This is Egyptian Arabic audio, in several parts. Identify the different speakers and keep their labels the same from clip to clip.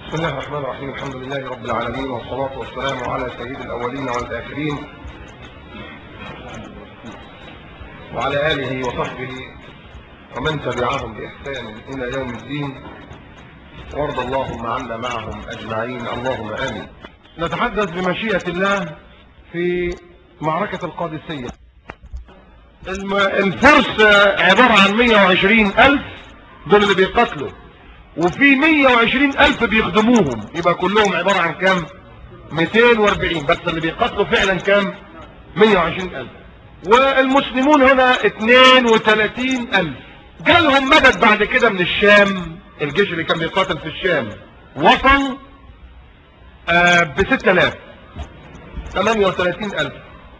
Speaker 1: بسم الله الرحمن الرحيم الحمد لله رب العالمين والصلاة والسلام على سيد الأولين والآخرين وعلى آله وصحبه ومن تبعهم بإحسان إلى يوم الدين وارض اللهم عنا معهم أجمعين اللهم آمين نتحدث بمشيئة الله في معركة القادسية الم- الفرس عبارة عن 120 ألف دول اللي بيقتلوا وفي 120 ألف بيخدموهم يبقى كلهم عبارة عن كام 240 بس اللي بيقتلوا فعلا كام 120 ألف والمسلمون هنا 32 ألف جالهم مدد بعد كده من الشام الجيش اللي كان بيقاتل في الشام وصل آه ب 6000 38 ألف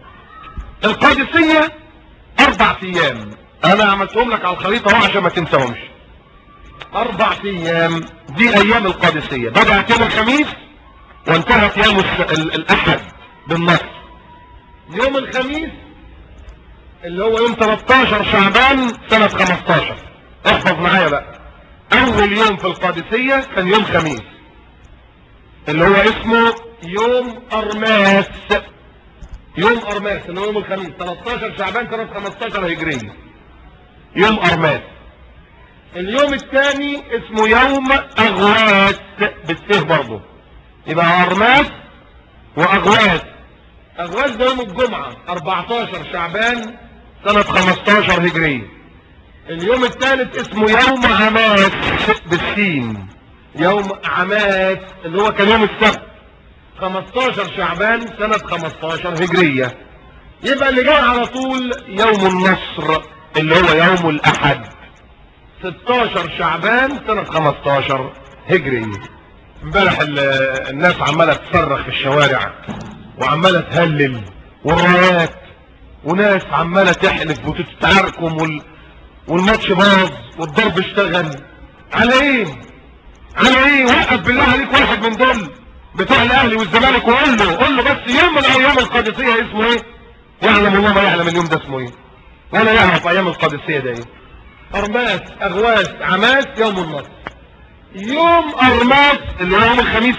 Speaker 1: القادسية أربع أيام أنا عملتهم لك على الخريطة اهو عشان ما تنساهمش أربع أيام دي أيام القادسية بدأت يوم الخميس وانتهت يوم الس- ال- الأحد بالنصر يوم الخميس اللي هو يوم 13 شعبان سنة 15 احفظ معايا بقى أول يوم في القادسية كان يوم خميس اللي هو اسمه يوم أرماس يوم أرماس اللي هو يوم الخميس 13 شعبان سنة 15 هجرية يوم أرماس اليوم الثاني اسمه يوم أغواس بالسه برضه يبقى أرماس وأغواس أغواس ده يوم الجمعة 14 شعبان سنة 15 هجرية اليوم الثالث اسمه يوم عماس بالسين يوم عماس اللي هو كان يوم السبت 15 شعبان سنة 15 هجرية يبقى اللي جاي على طول يوم النصر اللي هو يوم الأحد 16 شعبان سنة 15 هجري امبارح ال- الناس عمالة تصرخ في الشوارع وعمالة تهلل والرايات وناس عمالة تحلف وتتعاركم وال... والماتش باظ والضرب اشتغل على ايه على ايه وقف بالله عليك واحد من دول بتاع الاهلي والزمالك وقول له قول له بس يوم من الايام القادسيه اسمه ايه يعلم الله ما يعلم اليوم ده اسمه ايه ولا يعرف ايام القادسيه ده ايه ارماس اغواس عماس يوم النصر يوم ارماس اللي هو يوم الخميس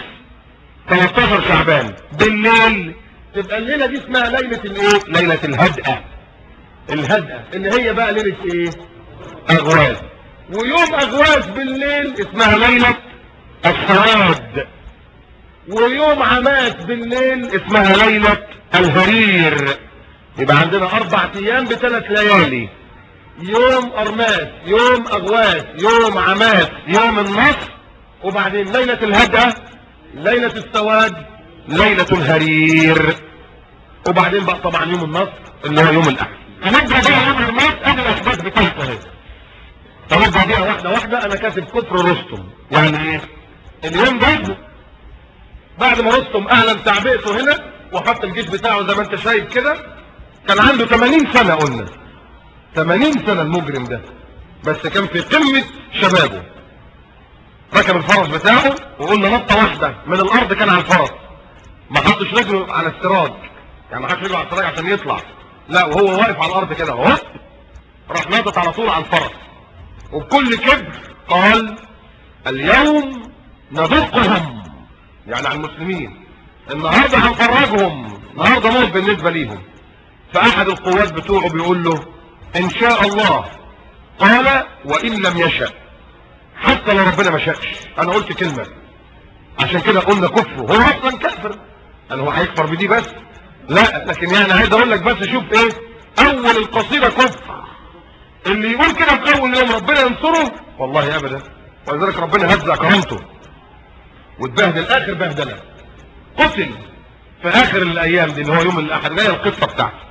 Speaker 1: 13 شعبان بالليل تبقى الليله دي اسمها ليله الايه ليله الهدأه الهدأه اللي هي بقى ليله ايه اغواس ويوم اغواس بالليل اسمها ليله السواد ويوم عماس بالليل اسمها ليله الهرير يبقى عندنا اربع ايام بثلاث ليالي يوم ارماس يوم اغواس يوم عماس يوم النصر وبعدين ليلة الهدأة ليلة السواد ليلة الهرير وبعدين بقى طبعا يوم النصر اللي هو يوم الاحد هنبدا بقى يوم ارماس ادي الاثبات بتاعته اهي هنبدا بيها واحده واحده انا كاتب كفر رستم يعني ايه اليوم ده بعد ما رستم اعلن تعبئته هنا وحط الجيش بتاعه زي ما انت شايف كده كان عنده 80 سنه قلنا 80 سنة المجرم ده بس كان في قمة شبابه ركب الفرس بتاعه وقلنا نطة واحدة من الأرض كان على الفرس ما حطش رجله على السراج يعني ما حطش رجله على السراج عشان يطلع لا وهو واقف على الأرض كده اهو راح ناطط على طول على الفرس وبكل كبر قال اليوم نذقهم يعني على المسلمين النهارده هنفرجهم النهارده موت بالنسبة ليهم فأحد القوات بتوعه بيقول له إن شاء الله قال وإن لم يشأ حتى لو ربنا ما شاءش أنا قلت كلمة عشان كده قلنا كفره هو أصلا كافر أنا هو هيكفر بدي بس لا لكن يعني عايز أقول لك بس شوف إيه أول القصيدة كفر اللي يقول كده في أول يوم ربنا ينصره والله أبدا ولذلك ربنا هزع كرامته واتبهدل آخر بهدلة قتل في آخر الأيام دي اللي هو يوم الأحد جاية القصة بتاعته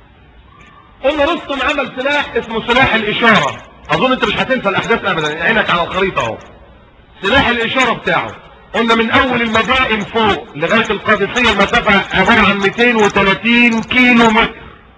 Speaker 1: قلنا رستم عمل سلاح اسمه سلاح الإشارة أظن أنت مش هتنسى الأحداث أبدا عينك على الخريطة أهو سلاح الإشارة بتاعه قلنا من أول المدائن فوق لغاية القادسية المسافة عبارة عن 230 كيلو متر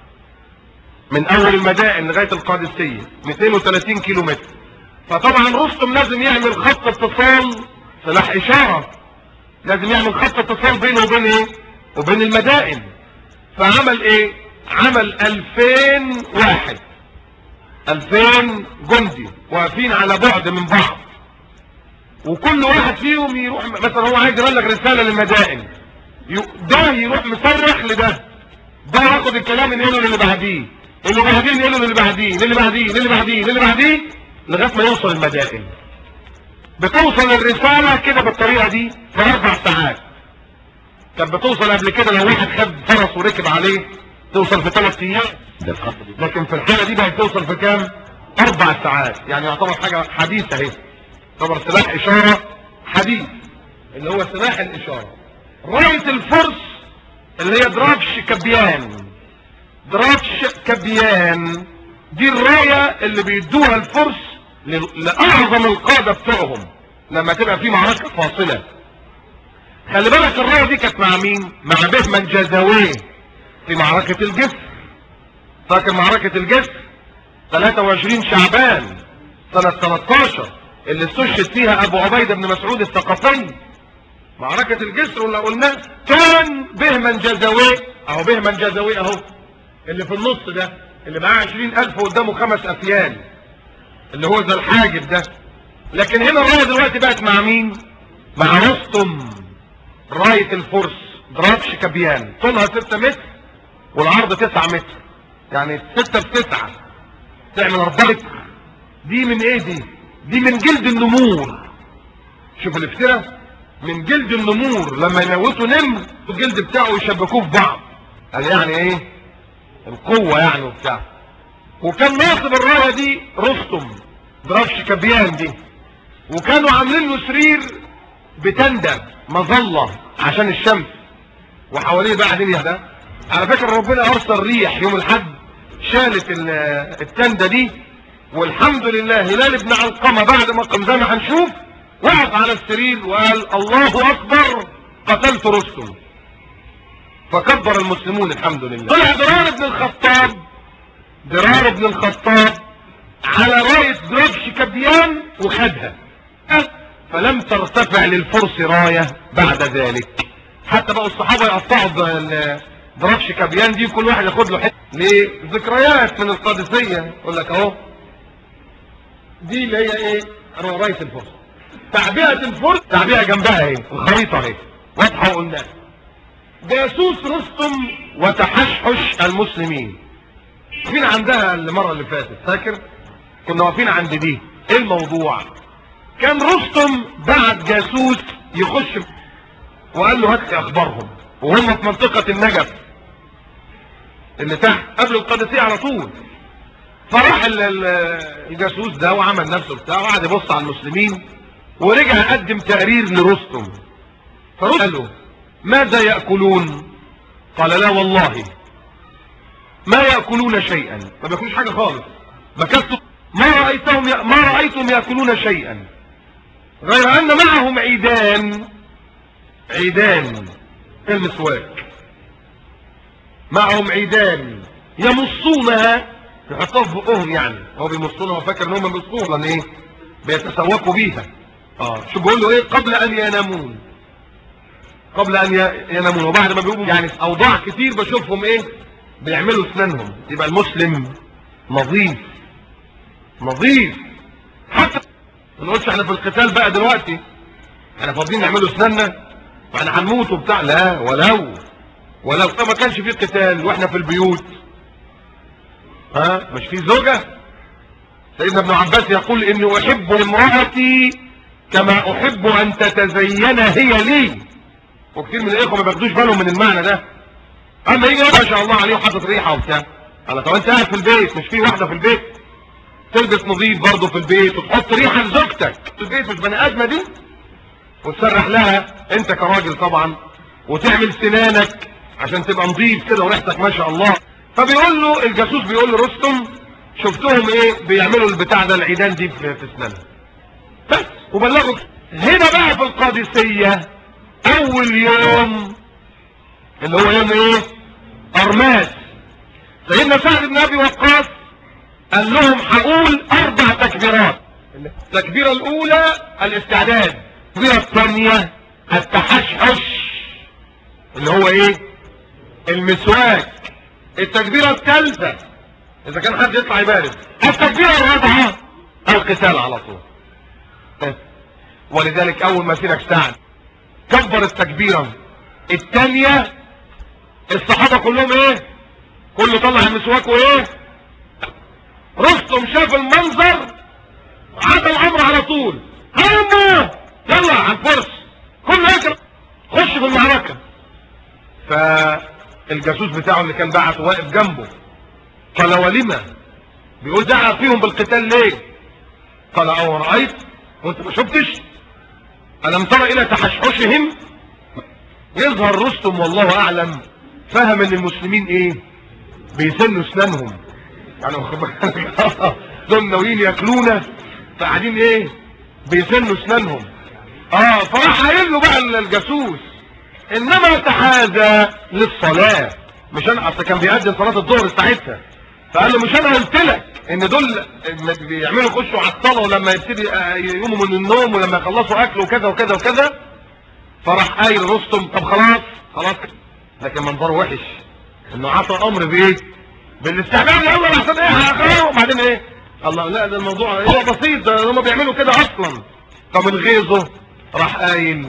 Speaker 1: من أول المدائن لغاية القادسية 230 كيلو متر فطبعا رستم لازم يعمل خط اتصال سلاح إشارة لازم يعمل خط اتصال بينه وبين إيه وبين المدائن فعمل إيه عمل 2000 واحد 2000 جندي واقفين على بعد من بعض وكل واحد فيهم يروح مثلا هو عايز يبلغ رسالة للمدائن ي- ده يروح مصرح لده ده ياخد الكلام ينقله للي بعديه اللي بعديه ينقله للي بعديه للي بعديه للي بعديه للي بعديه لغايه ما يوصل المدائن بتوصل الرسالة كده بالطريقة دي في اربع ساعات كانت بتوصل قبل كده لو واحد خد فرس وركب عليه توصل في ثلاث ايام
Speaker 2: ده الخط دي
Speaker 1: لكن في الحالة دي بقت توصل في كام اربع ساعات يعني يعتبر حاجة حديثة اهي يعتبر سلاح اشارة حديث اللي هو سلاح الاشارة راية الفرس اللي هي درابش كبيان درابش كبيان دي الراية اللي بيدوها الفرس ل- لأعظم القادة بتوعهم لما تبقى في معركة فاصلة خلي بالك الراية دي كانت مع مين مع بهمن جزاويه في معركة الجسر فاكر معركة الجسر 23 شعبان سنة 13 اللي استشهد فيها ابو عبيدة بن مسعود الثقفي معركة الجسر اللي قلناه كان بهمن جزاويه اهو بهمن جزاويه اهو اللي في النص ده اللي معاه 20000 قدامه خمس افيال اللي هو ذا الحاجب ده لكن هنا الراية دلوقتي بقت مع مين مع رستم راية الفرس درابش كبيان طولها 6 متر والعرض 9 متر يعني 6 في 9 تعمل 4 متر دي من ايه دي دي من جلد النمور شوف الافتراء من جلد النمور لما يموتوا نمر الجلد بتاعه يشبكوه في بعض قال يعني ايه القوة يعني وبتاع وكان ناصب الراية دي رستم درافش كبيان دي وكانوا عاملين له سرير بتندة مظلة عشان الشمس وحواليه بقى قاعدين يهدى على فكرة ربنا ارسل ريح يوم الحد شالت ال- التندة دي والحمد لله هلال بن علقمة بعد ما قام زي ما هنشوف وقف على السرير وقال الله اكبر قتلت رستم فكبر المسلمون الحمد لله طلع درار بن الخطاب درار بن الخطاب على راية دربش كبيان وخدها فلم ترتفع للفرس راية بعد ذلك حتى بقوا الصحابة يقطعوا ب- دربش كبيان دي كل واحد ياخد له حته ليه ذكريات من القادسية يقول لك اهو دي اللي هي ايه راية الفرس تعبئة الفرس تعبئة جنبها ايه الخريطة اهي واضحة وقلناها جاسوس رستم وتحشحش المسلمين مين عندها المرة اللي فاتت فاكر كنا واقفين عند دي ايه الموضوع كان رستم بعت جاسوس يخش وقال له هات لي اخبارهم وهم في منطقة النجف اللي تحت قبل القادسية على طول فراح ال- ال- الجاسوس ده وعمل نفسه بتاعه وقعد يبص على المسلمين ورجع قدم تقرير لرستم فرستم قال له ماذا يأكلون قال لا والله ما يأكلون شيئا ما بياكلوش حاجة خالص بكتوا ما رأيتهم ي... ما رأيتم يأكلون شيئا غير أن معهم عيدان عيدان المسواك معهم عيدان يمصونها يحطوها في بقهم يعني هو بيمصونها وفاكر ان هم بيمصوها لان ايه بيتسوقوا بيها اه شو بيقول له ايه قبل ان ينامون قبل ان ي- ينامون وبعد ما بيقوموا يعني في اوضاع كتير بشوفهم ايه بيعملوا اسنانهم يبقى المسلم نظيف نظيف حتى ما نقولش احنا في القتال بقى دلوقتي احنا فاضيين نعملوا اسناننا واحنا هنموت وبتاع لا ولو ولو ما كانش في قتال واحنا في البيوت ها مش في زوجة سيدنا ابن عباس يقول اني احب امرأتي كما احب ان تتزين هي لي وكتير من الاخوه ما بياخدوش بالهم من المعنى ده اما يجي ما شاء الله عليه وحاطط ريحه وبتاع انا طب انت قاعد في البيت مش في واحده في البيت تلبس نظيف برضه في البيت وتحط ريحه لزوجتك في البيت مش بني ادمه دي وتسرح لها انت كراجل طبعا وتعمل سنانك عشان تبقى نظيف كده وريحتك ما شاء الله فبيقول له الجاسوس بيقول له رستم شفتهم ايه بيعملوا البتاع ده العيدان دي في في اسنانها بس وبلغوا هنا بقى في القادسية اول يوم اللي هو يوم ايه ارماس سيدنا سعد بن ابي وقاص قال لهم هقول اربع تكبيرات التكبيرة الاولى الاستعداد التكبيرة الثانية التحشحش اللي هو ايه المسواك التكبيرة الثالثة اذا كان حد يطلع يبارد التكبيرة الرابعة القتال على طول ولذلك اول ما سيدك سعد كبر التكبيرة الثانية الصحابة كلهم ايه كله طلع المسواك وايه رستم شاف المنظر عاد الامر على طول هلموا يلا على الفرس كله يكره خش في المعركة فالجاسوس بتاعه اللي كان بعت واقف جنبه قال ولما بيقول دعا فيهم بالقتال ليه قال او رأيت وانت ما شفتش ألم ترى إلى تحشحشهم يظهر رستم والله أعلم فهم ان المسلمين ايه بيسنوا اسنانهم يعني واخد بالك؟ دول ناويين ياكلونا فقاعدين ايه بيسنوا اسنانهم اه فراح قايل له بقى الجاسوس انما تحاذى للصلاه مش انا اصل كان بيقدم صلاه الظهر ساعتها فقال له مش انا قلت لك ان دول بيعملوا يخشوا على الصلاه ولما يبتدي آه، يقوموا من النوم ولما يخلصوا اكل وكذا وكذا وكذا فراح قايل رستم طب خلاص خلاص لكن منظره وحش انه عطى امر بايه بالاستعمال يلا عشان ايه هيخرجوا وبعدين ايه الله لا ده الموضوع ايه بسيط ده هم بيعملوا كده اصلا فمن غيظه راح قايل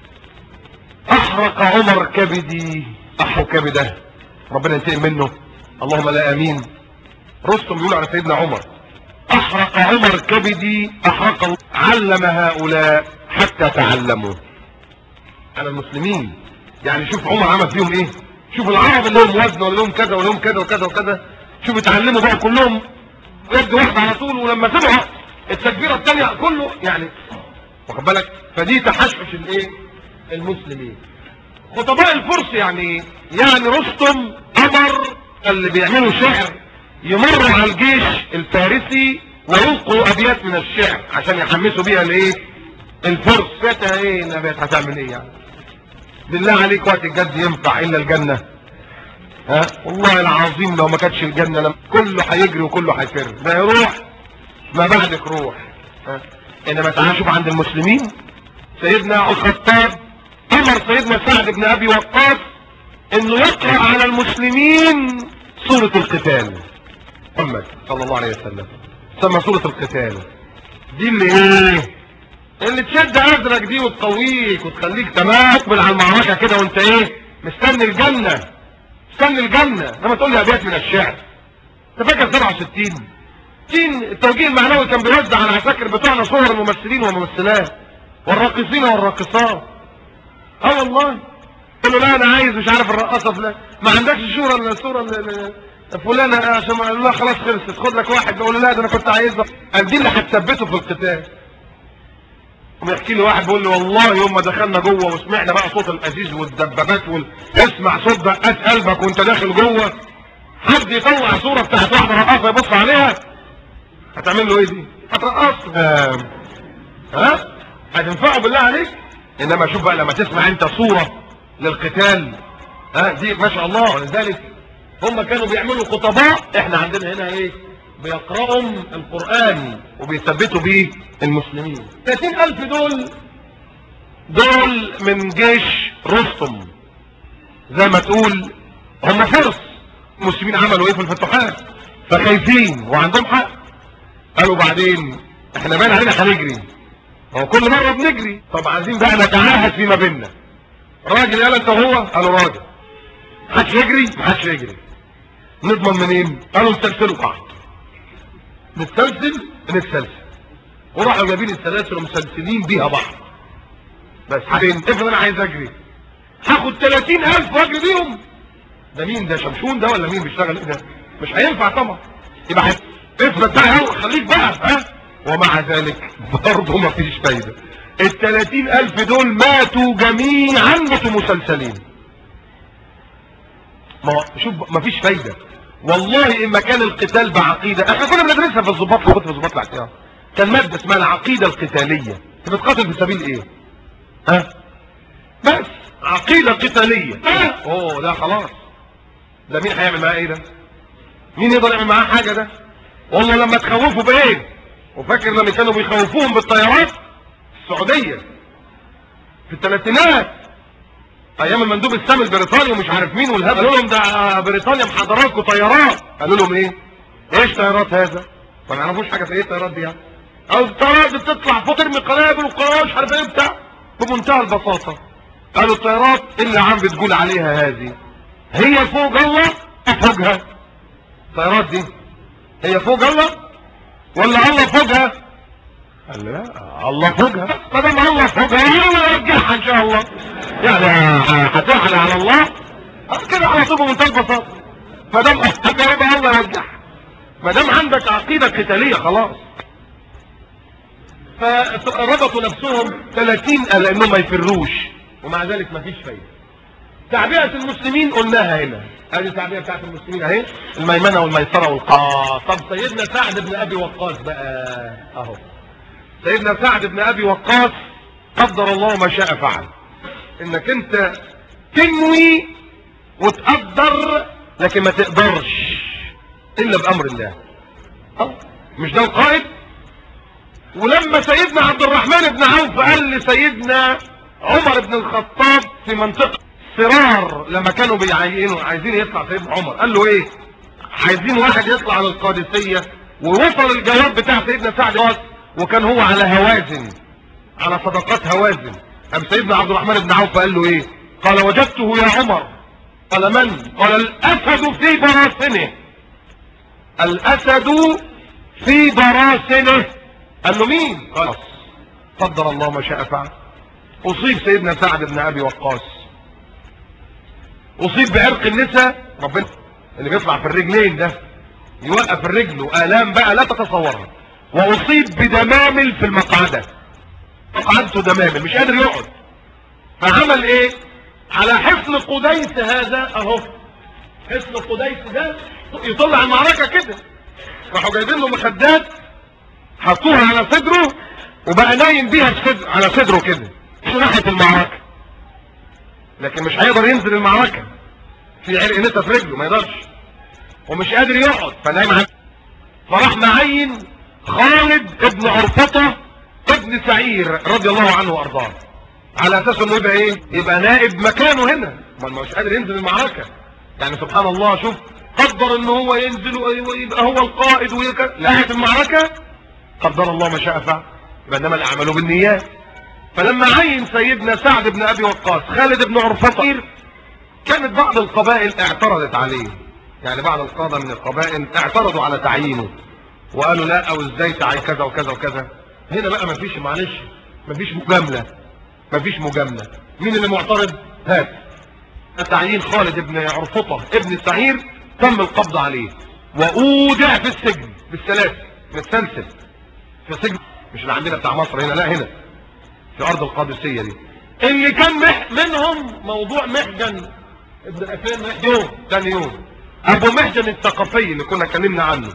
Speaker 1: احرق عمر كبدي احرق كبده ربنا ينتقم منه اللهم لا امين رستم بيقول على سيدنا عمر احرق عمر كبدي احرق الله. علم هؤلاء حتى تعلموا على المسلمين يعني شوف عمر عمل فيهم ايه شوف العرب اللي لهم وزن ولا لهم كذا ولا لهم كذا وكذا وكذا شوف اتعلموا بقى كلهم يد واحده على طول ولما سمعوا التكبيره الثانيه كله يعني واخد بالك فدي تحشش الايه المسلمين خطباء الفرس يعني يعني رستم امر اللي بيعملوا شعر يمر على الجيش الفارسي ويلقوا ابيات من الشعر عشان يحمسوا بيها الايه الفرس فاتها ايه الابيات هتعمل ايه يعني بالله عليك وقت الجد ينفع الا الجنة ها والله العظيم لو ما كانتش الجنة لم كله هيجري وكله هيفر ده يروح ما بعدك روح ها انما تعال شوف عند المسلمين سيدنا الخطاب امر سيدنا سعد بن ابي وقاص انه يقرأ على المسلمين سورة القتال محمد صلى الله عليه وسلم سمى سورة القتال دي اللي ايه اللي تشد اذنك دي وتقويك وتخليك تمام تقبل على المعركة كده وانت ايه مستني الجنة مستني الجنة لما تقول لي ابيات من الشعر انت فاكر 67 دين التوجيه المعنوي كان بيوزع على العساكر بتوعنا صور الممثلين والممثلات والراقصين والراقصات اه والله قال له لا انا عايز مش عارف الرقاصه فلان ما عندكش صوره الصوره ال- ال- فلانه عشان ما- قال له لا خلاص خلصت خد لك واحد بيقول له لا ده انا كنت عايزها قال دي اللي هتثبته في القتال ويحكي لي واحد بيقول لي والله يوم ما دخلنا جوه وسمعنا بقى صوت الازيز والدبابات وال... اسمع صوت دقات قلبك وانت داخل جوه حد يطلع صوره بتاعت واحده رقاصه يبص عليها هتعمل له ايه دي؟ هترقصه آه. ها؟ هتنفعه بالله عليك؟ انما شوف بقى لما تسمع انت صوره للقتال ها دي ما شاء الله ولذلك هم كانوا بيعملوا خطباء احنا عندنا هنا ايه؟ بيقرأهم القرآن وبيثبتوا بيه المسلمين 30000 دول دول من جيش رستم زي ما تقول هم فرس المسلمين عملوا ايه في الفتوحات فخايفين وعندهم حق قالوا بعدين احنا باين علينا هنجري هو كل مره بنجري طب عايزين بقى نتعاهد فيما بيننا راجل قال انت وهو قالوا راجل محدش يجري محدش يجري نضمن منين قالوا نسلسلوا بعض نتسلسل نتسلسل وراحوا جايبين السلاسل ومسلسلين بيها بعض بس بعدين افرض انا عايز اجري هاخد 30000 واجري بيهم ده مين ده شمشون ده ولا مين بيشتغل ايه ده مش هينفع طبعا يبقى حي... افرض بقى هو خليك بقى ها ومع ذلك برضه مفيش فايده ال 30000 دول ماتوا جميعا ماتوا مسلسلين ما هو شوف مفيش فايده والله اما كان القتال بعقيده احنا كنا بندرسها في الضباط كنت في الضباط الاحتياط كان ماده اسمها العقيده القتاليه انت بتقاتل في سبيل ايه ها بس عقيده قتاليه ها اوه لا خلاص ده مين هيعمل معاه ايه ده مين يقدر يعمل معاه حاجه ده والله لما تخوفوا بايه وفاكر لما كانوا بيخوفوهم بالطيارات السعوديه في الثلاثينات ايام المندوب السامي البريطاني ومش عارف مين والهبل قالوا لهم ده بريطانيا محضره لكم طيارات قالوا لهم ايه ايش طيارات هذا ما نعرفوش حاجه في ايه الطيارات دي يعني او الطيارات بتطلع فوق ترمي قنابل وقنابل مش عارف ايه بتاع بمنتهى البساطه قالوا الطيارات اللي عم بتقول عليها هذه هي فوق الله فوقها الطيارات دي هي فوق الله ولا الله فوقها قال لا الله فوقها ما دام الله فوقها الله يرجعها ان شاء الله يعني هتحل على الله آه كده على طول بمنتهى البساطه ما دام يبقى الله يرجعها ما دام عندك عقيده قتاليه خلاص فربطوا نفسهم 30 قال انهم ما يفروش ومع ذلك ما فيش فايده تعبئه المسلمين قلناها هنا ادي التعبئه بتاعت المسلمين اهي الميمنه والميسره والقاء طب سيدنا سعد بن ابي وقاص بقى اهو سيدنا سعد بن ابي وقاص قدر الله ما شاء فعل انك انت تنوي وتقدر لكن ما تقدرش الا بامر الله أه؟ مش ده القائد ولما سيدنا عبد الرحمن بن عوف قال لسيدنا عمر بن الخطاب في منطقة صرار لما كانوا بيعينوا عايزين يطلع سيدنا عمر قال له ايه عايزين واحد يطلع للقادسية ووصل الجواب بتاع سيدنا سعد واس وكان هو على هوازن على صدقات هوازن ام سيدنا عبد الرحمن بن عوف قال له ايه قال وجدته يا عمر قال من قال الاسد في براسنه الاسد في براسنه قال له مين قال قدر الله ما شاء فعل اصيب سيدنا سعد بن ابي وقاص اصيب بعرق النساء ربنا اللي بيطلع في الرجلين ده يوقف الرجل والام بقى لا تتصورها واصيب بدمامل في المقعده مقعدته دمامل مش قادر يقعد فعمل ايه على حصن قديس هذا اهو حصن قديس ده يطلع المعركه كده راحوا جايبين له مخدات حطوها على صدره وبقى نايم بيها في صدر على صدره كده في ناحيه المعركه لكن مش هيقدر ينزل المعركه في عرق نسا في رجله ما يقدرش ومش قادر يقعد فنايم على فراح معين خالد ابن عرفطه ابن سعير رضي الله عنه وارضاه على اساس انه يبقى ايه يبقى نائب مكانه هنا ما مش قادر ينزل المعركه يعني سبحان الله شوف قدر ان هو ينزل ويبقى هو القائد ويك لا في المعركه قدر الله ما شاء فعل يبقى انما الاعمال بالنيات فلما عين سيدنا سعد بن ابي وقاص خالد بن عرفطه كانت بعض القبائل اعترضت عليه يعني بعض القادة من القبائل اعترضوا على تعيينه وقالوا لا او ازاي تعين كذا وكذا وكذا هنا بقى مفيش معلش مفيش مجاملة مفيش مجاملة مين اللي معترض هات تعيين خالد بن عرفطة ابن سعير تم القبض عليه واودع في السجن بالسلاسل متسلسل في سجن مش اللي عندنا بتاع مصر هنا لا هنا في ارض القادسية دي اللي كان مح منهم موضوع محجن ابن افين محجن ثاني يوم ابو محجن الثقفي اللي كنا اتكلمنا عنه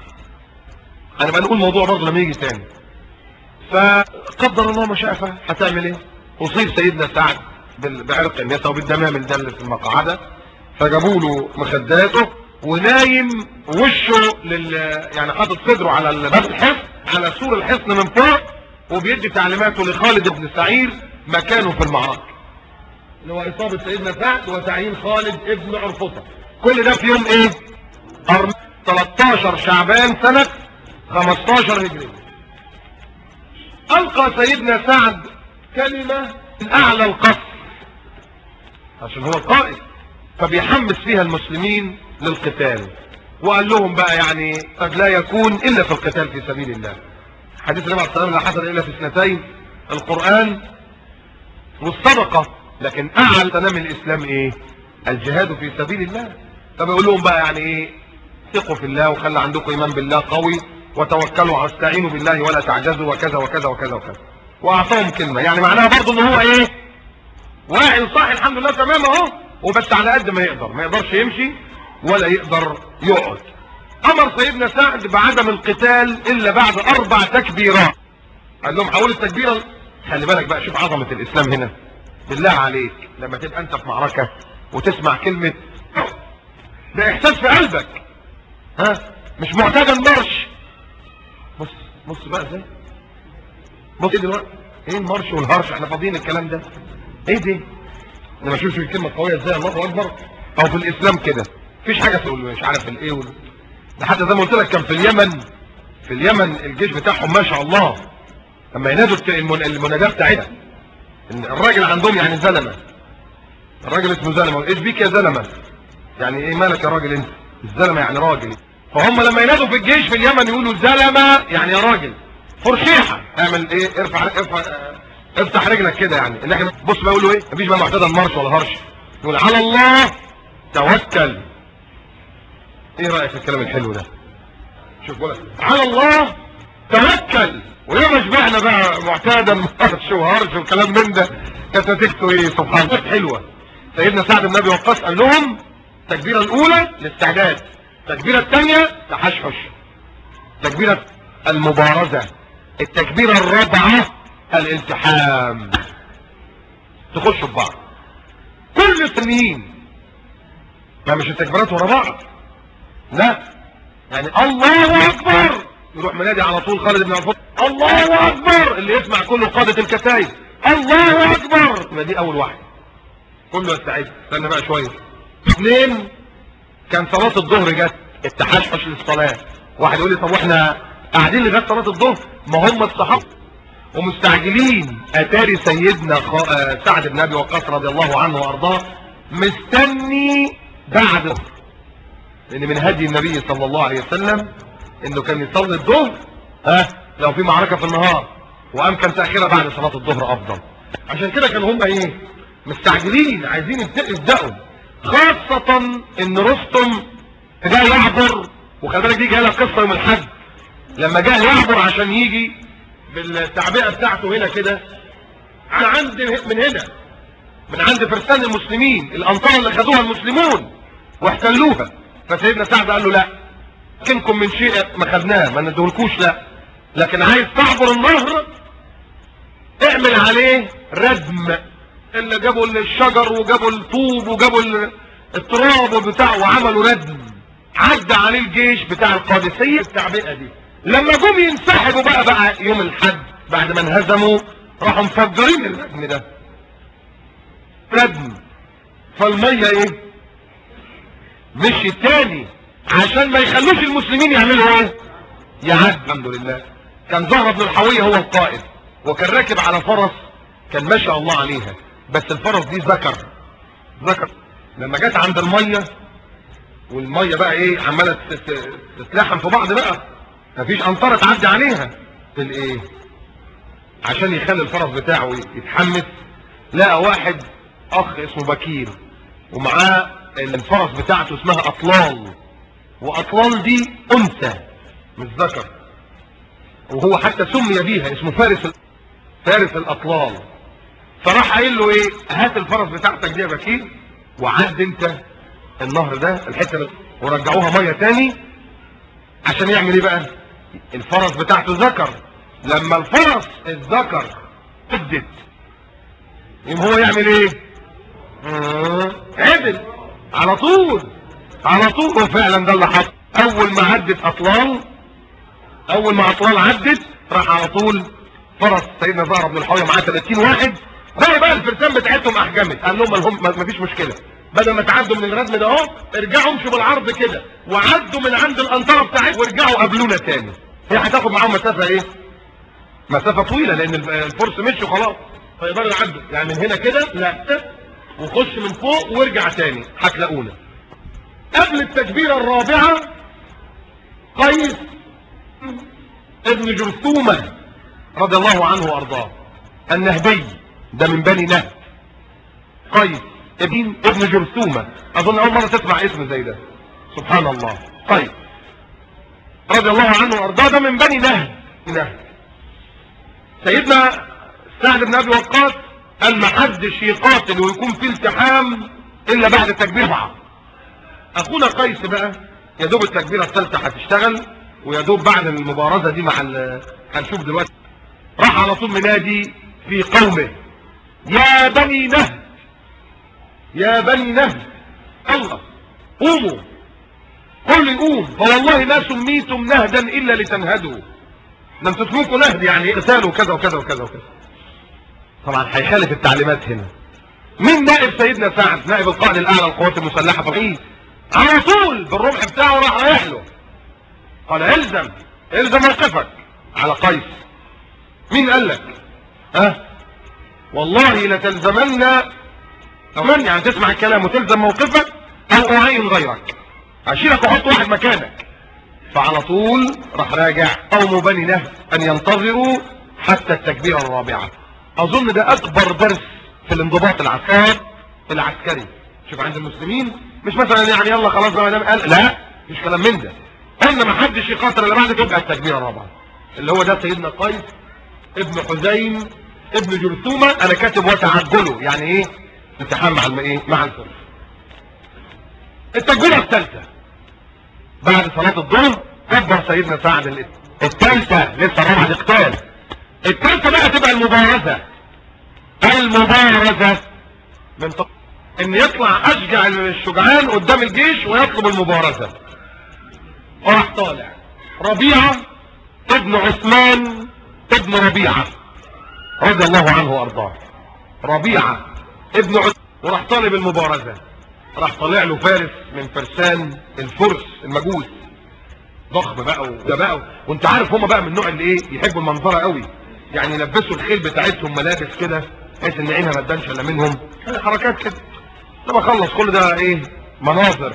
Speaker 1: انا بقى نقول موضوع برضه لما يجي تاني فقدر الله ما شاء فعل هتعمل ايه اصيب سيدنا سعد بال- بعرق النساء وبالدمام ده اللي في المقعده فجابوا له مخداته ونايم وشه لل يعني حاطط صدره على ال- باب الحصن على سور الحصن من فوق وبيدي تعليماته لخالد بن سعير مكانه في المعركه اللي هو اصابه سيدنا سعد وتعيين خالد ابن عرفطه كل ده في يوم ايه أرم- 13 شعبان سنه 15 هجري القى سيدنا سعد كلمه من اعلى القصر عشان هو القائد فبيحمس فيها المسلمين للقتال وقال لهم بقى يعني قد لا يكون الا في القتال في سبيل الله حديث النبي عليه الصلاه والسلام لا حصل الا في اثنتين القران والصدقه لكن اعلى تنام الاسلام ايه الجهاد في سبيل الله فبيقول لهم بقى يعني ايه ثقوا في الله وخلى عندكم ايمان بالله قوي وتوكلوا على استعينوا بالله ولا تعجزوا وكذا وكذا وكذا وكذا واعطاهم كلمه يعني معناها برضه ان هو ايه واعي صح الحمد لله تمام اهو وبس على قد ما يقدر ما يقدرش يمشي ولا يقدر يقعد امر سيدنا سعد بعدم القتال الا بعد اربع تكبيرات قال لهم حول التكبيره خلي بالك بقى شوف عظمه الاسلام هنا بالله عليك لما تبقى انت في معركه وتسمع كلمه ده احساس في قلبك ها مش معتاد المرش بص بص بقى ازاي بص ايه دلوقتي ايه المرش والهرش احنا فاضيين الكلام ده ايه دي انا بشوف الكلمه قويه ازاي الله اكبر او في الاسلام كده مفيش حاجه تقول مش عارف الايه وال... ده حتى زي ما قلت لك كان في اليمن في اليمن الجيش بتاعهم ما شاء الله لما ينادوا الت- المن- المناداه بتاعتها إن الراجل عندهم يعني زلمه الراجل اسمه زلمه ايش بيك يا زلمه يعني ايه مالك يا راجل انت الزلمه يعني راجل فهم لما ينادوا في الجيش في اليمن يقولوا زلمه يعني يا راجل فرشيحه اعمل ايه ارفع ارفع اه، افتح رجلك كده يعني اللي احنا بص بقى يقولوا ايه مفيش بقى معتدى المرش ولا هرش يقول على الله توكل ايه رايك في الكلام الحلو ده شوف بقى على الله توكل ويوم شبعنا بقى معتادا مرش وهرش وكلام من ده كانت نتيجته ايه سبحان الله حلوه سيدنا سعد بن ابي وقاص قال لهم التكبيره الاولى الاستعداد التكبيره الثانيه تحشحش التكبيره المبارزه التكبيره الرابعه الالتحام تخشوا في بعض كل التنين ما مش التكبيرات ورا بعض لا يعني الله اكبر يروح منادي على طول خالد بن عبد الله اكبر اللي يسمع كله قادة الكتايب الله اكبر يبقى دي اول واحده كله يستعد استنى بقى شويه اثنين كان صلاة الظهر جت التحشش للصلاة واحد يقول لي طب واحنا قاعدين لغايه صلاة الظهر ما هم الصحابة ومستعجلين اتاري سيدنا خ... آه، سعد بن ابي وقاص رضي الله عنه وارضاه مستني بعد لان من هدي النبي صلى الله عليه وسلم انه كان يصلي الظهر ها لو في معركة في النهار وامكن تاخيرها بعد صلاة الظهر افضل عشان كده كانوا هم ايه مستعجلين عايزين يبدأ- يبدأوا خاصة ان رستم جاء يعبر وخلي بالك دي جايه لك قصة يوم الحج لما جاء يعبر عشان يجي بالتعبئة بتاعته هنا كده من عند من هنا من عند فرسان المسلمين الانطار اللي خدوها المسلمون واحتلوها فسيدنا سعد قال له لا يمكنكم من شيء ما خدناه ما ندهلكوش لا لكن عايز تعبر النهر اعمل عليه ردم اللي جابوا الشجر وجابوا الطوب وجابوا ال- التراب والبتاع وعملوا ردم عدى عليه الجيش بتاع القادسية التعبئة دي لما جم ينسحبوا بقى بقى يوم الحج بعد ما انهزموا راحوا مفجرين الردم ده ردم فالمية ايه مشي تاني عشان ما يخلوش المسلمين يعملوا ايه يعد الحمد لله كان زهرة بن الحوية هو القائد وكان راكب على فرس كان ما شاء الله عليها بس الفرس دي ذكر ذكر لما جت عند المية والمية بقى ايه عمالة تت- تتلحم في بعض بقى مفيش انطرة تعدي عليها الايه عشان يخلي الفرس بتاعه يتحمس لقى واحد اخ اسمه بكير ومعاه الفرس بتاعته اسمها اطلال واطلال دي انثى مش ذكر وهو حتى سمي بيها اسمه فارس ال- فارس الاطلال فراح قايل له ايه هات الفرس بتاعتك دي يا بكير وعد انت النهر ده الحته دي ورجعوها ميه تاني عشان يعمل ايه بقى الفرس بتاعته ذكر لما الفرس الذكر عدت يقوم هو يعمل ايه آه، عدل على طول على طول وفعلا ده اللي حصل اول ما عدت اطلال اول ما اطلال عدت راح على طول فرس سيدنا زهر بن الحوية معاه 30 واحد بقى بقى الفرسان بتاعتهم احجمت قال لهم لهم ما فيش مشكله بدل ما تعدوا من الردم ده اهو ارجعوا امشوا بالعرض كده وعدوا من عند الانطره بتاعتهم وارجعوا قابلونا تاني هي هتاخد معاهم مسافه ايه مسافه طويله لان الف- الفرس مشوا خلاص فيقدروا يعدوا يعني من هنا كده لا وخش من فوق وارجع تاني هتلاقونا قبل التكبيره الرابعه قيس ابن جرثومه رضي الله عنه وارضاه النهدي ده من بني نهد قيس ابن ابن جرثومه اظن اول مره تسمع اسم زي ده سبحان الله طيب رضي الله عنه وارضاه ده من بني نهد نهد سيدنا سعد بن ابي وقاص قال ما حدش يقاتل ويكون في التحام الا بعد التكبير بعض اخونا قيس بقى يا دوب التكبيره الثالثه هتشتغل ويا دوب بعد المبارزه دي مع ال- هنشوف دلوقتي راح على طول منادي في قومه يا بني نهد يا بني نهد الله قوموا كل يقوم فوالله ما سميتم نهدا الا لتنهدوا لم تسموكوا نهد يعني قتال وكذا وكذا وكذا وكذا طبعا هيخالف التعليمات هنا مين نائب سيدنا سعد نائب القائد الاعلى للقوات المسلحه فقيه على طول بالرمح بتاعه راح رايح له قال الزم الزم موقفك على قيس مين قال لك ها والله لتلزمن من يعني تسمع الكلام وتلزم موقفك او اعين غيرك اشيلك واحط واحد مكانك فعلى طول راح راجع قوم بني نهب ان ينتظروا حتى التكبيره الرابعه اظن ده اكبر درس في الانضباط العسكري العسكري شوف عند المسلمين مش مثلا يعني يلا خلاص بقى ما قال لا مش كلام من ده قلنا ما حدش يقاتل الا بعد تبقى التكبيره الرابعه اللي هو ده سيدنا قيس ابن حزين ابن جرثومه انا كاتب وتعجله يعني ايه امتحان مع الم... ايه مع الفرس التكبيره الثالثه بعد صلاه الظهر كبر سيدنا سعد ال- الثالثه لسه الرابعه قتال الثالثه بقى تبقى المبارزه المبارزه من ط... ان يطلع اشجع الشجعان قدام الجيش ويطلب المبارزه وراح طالع ربيعه ابن عثمان ابن ربيعه رضي الله عنه وارضاه ربيعه ابن عثمان وراح طالب المبارزه راح طالع له فارس من فرسان الفرس المجوس ضخم بقى وده بقى وانت عارف هما بقى من النوع اللي ايه يحبوا المنظره قوي يعني يلبسوا الخيل بتاعتهم ملابس كده بحيث ان عينها ما تبانش الا منهم يعني حركات كده لما خلص كل ده ايه مناظر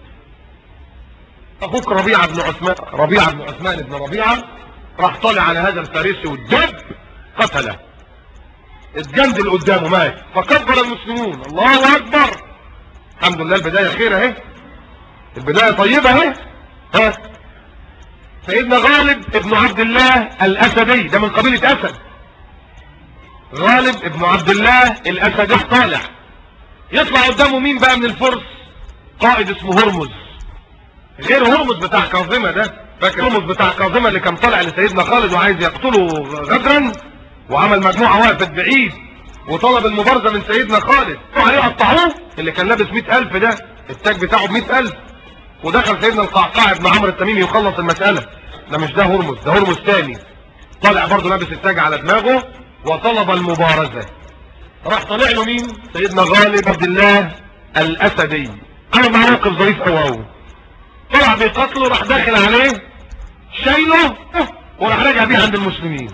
Speaker 1: اخوك ربيعه بن عثمان ربيعه بن عثمان بن ربيعه راح طالع على هذا الفارسي والدب قتله اتجندل قدامه مات فكبر المسلمون الله اكبر الحمد لله البدايه خير اهي البدايه طيبه اهي ها سيدنا غالب ابن عبد الله الاسدي ده من قبيله اسد غالب ابن عبد الله الاسدي طالع يطلع قدامه مين بقى من الفرس قائد اسمه هرمز غير هرمز بتاع كاظمه ده فاكر هرمز بتاع كاظمه اللي كان طالع لسيدنا خالد وعايز يقتله غدرا وعمل مجموعه وقفت بعيد وطلب المبارزه من سيدنا خالد عليه قطعوه اللي كان لابس 100000 ده التاج بتاعه ب 100000 ودخل سيدنا القعقاع ابن عمرو التميمي يخلص المساله ده مش ده هرمز ده هرمز تاني طالع برضه لابس التاج على دماغه وطلب المبارزه راح طالع له مين سيدنا غالب عبد الله الاسدي انا موقف ظريف قوي قوي طلع بيقتله راح داخل عليه شايله وراح راجع بيه عند المسلمين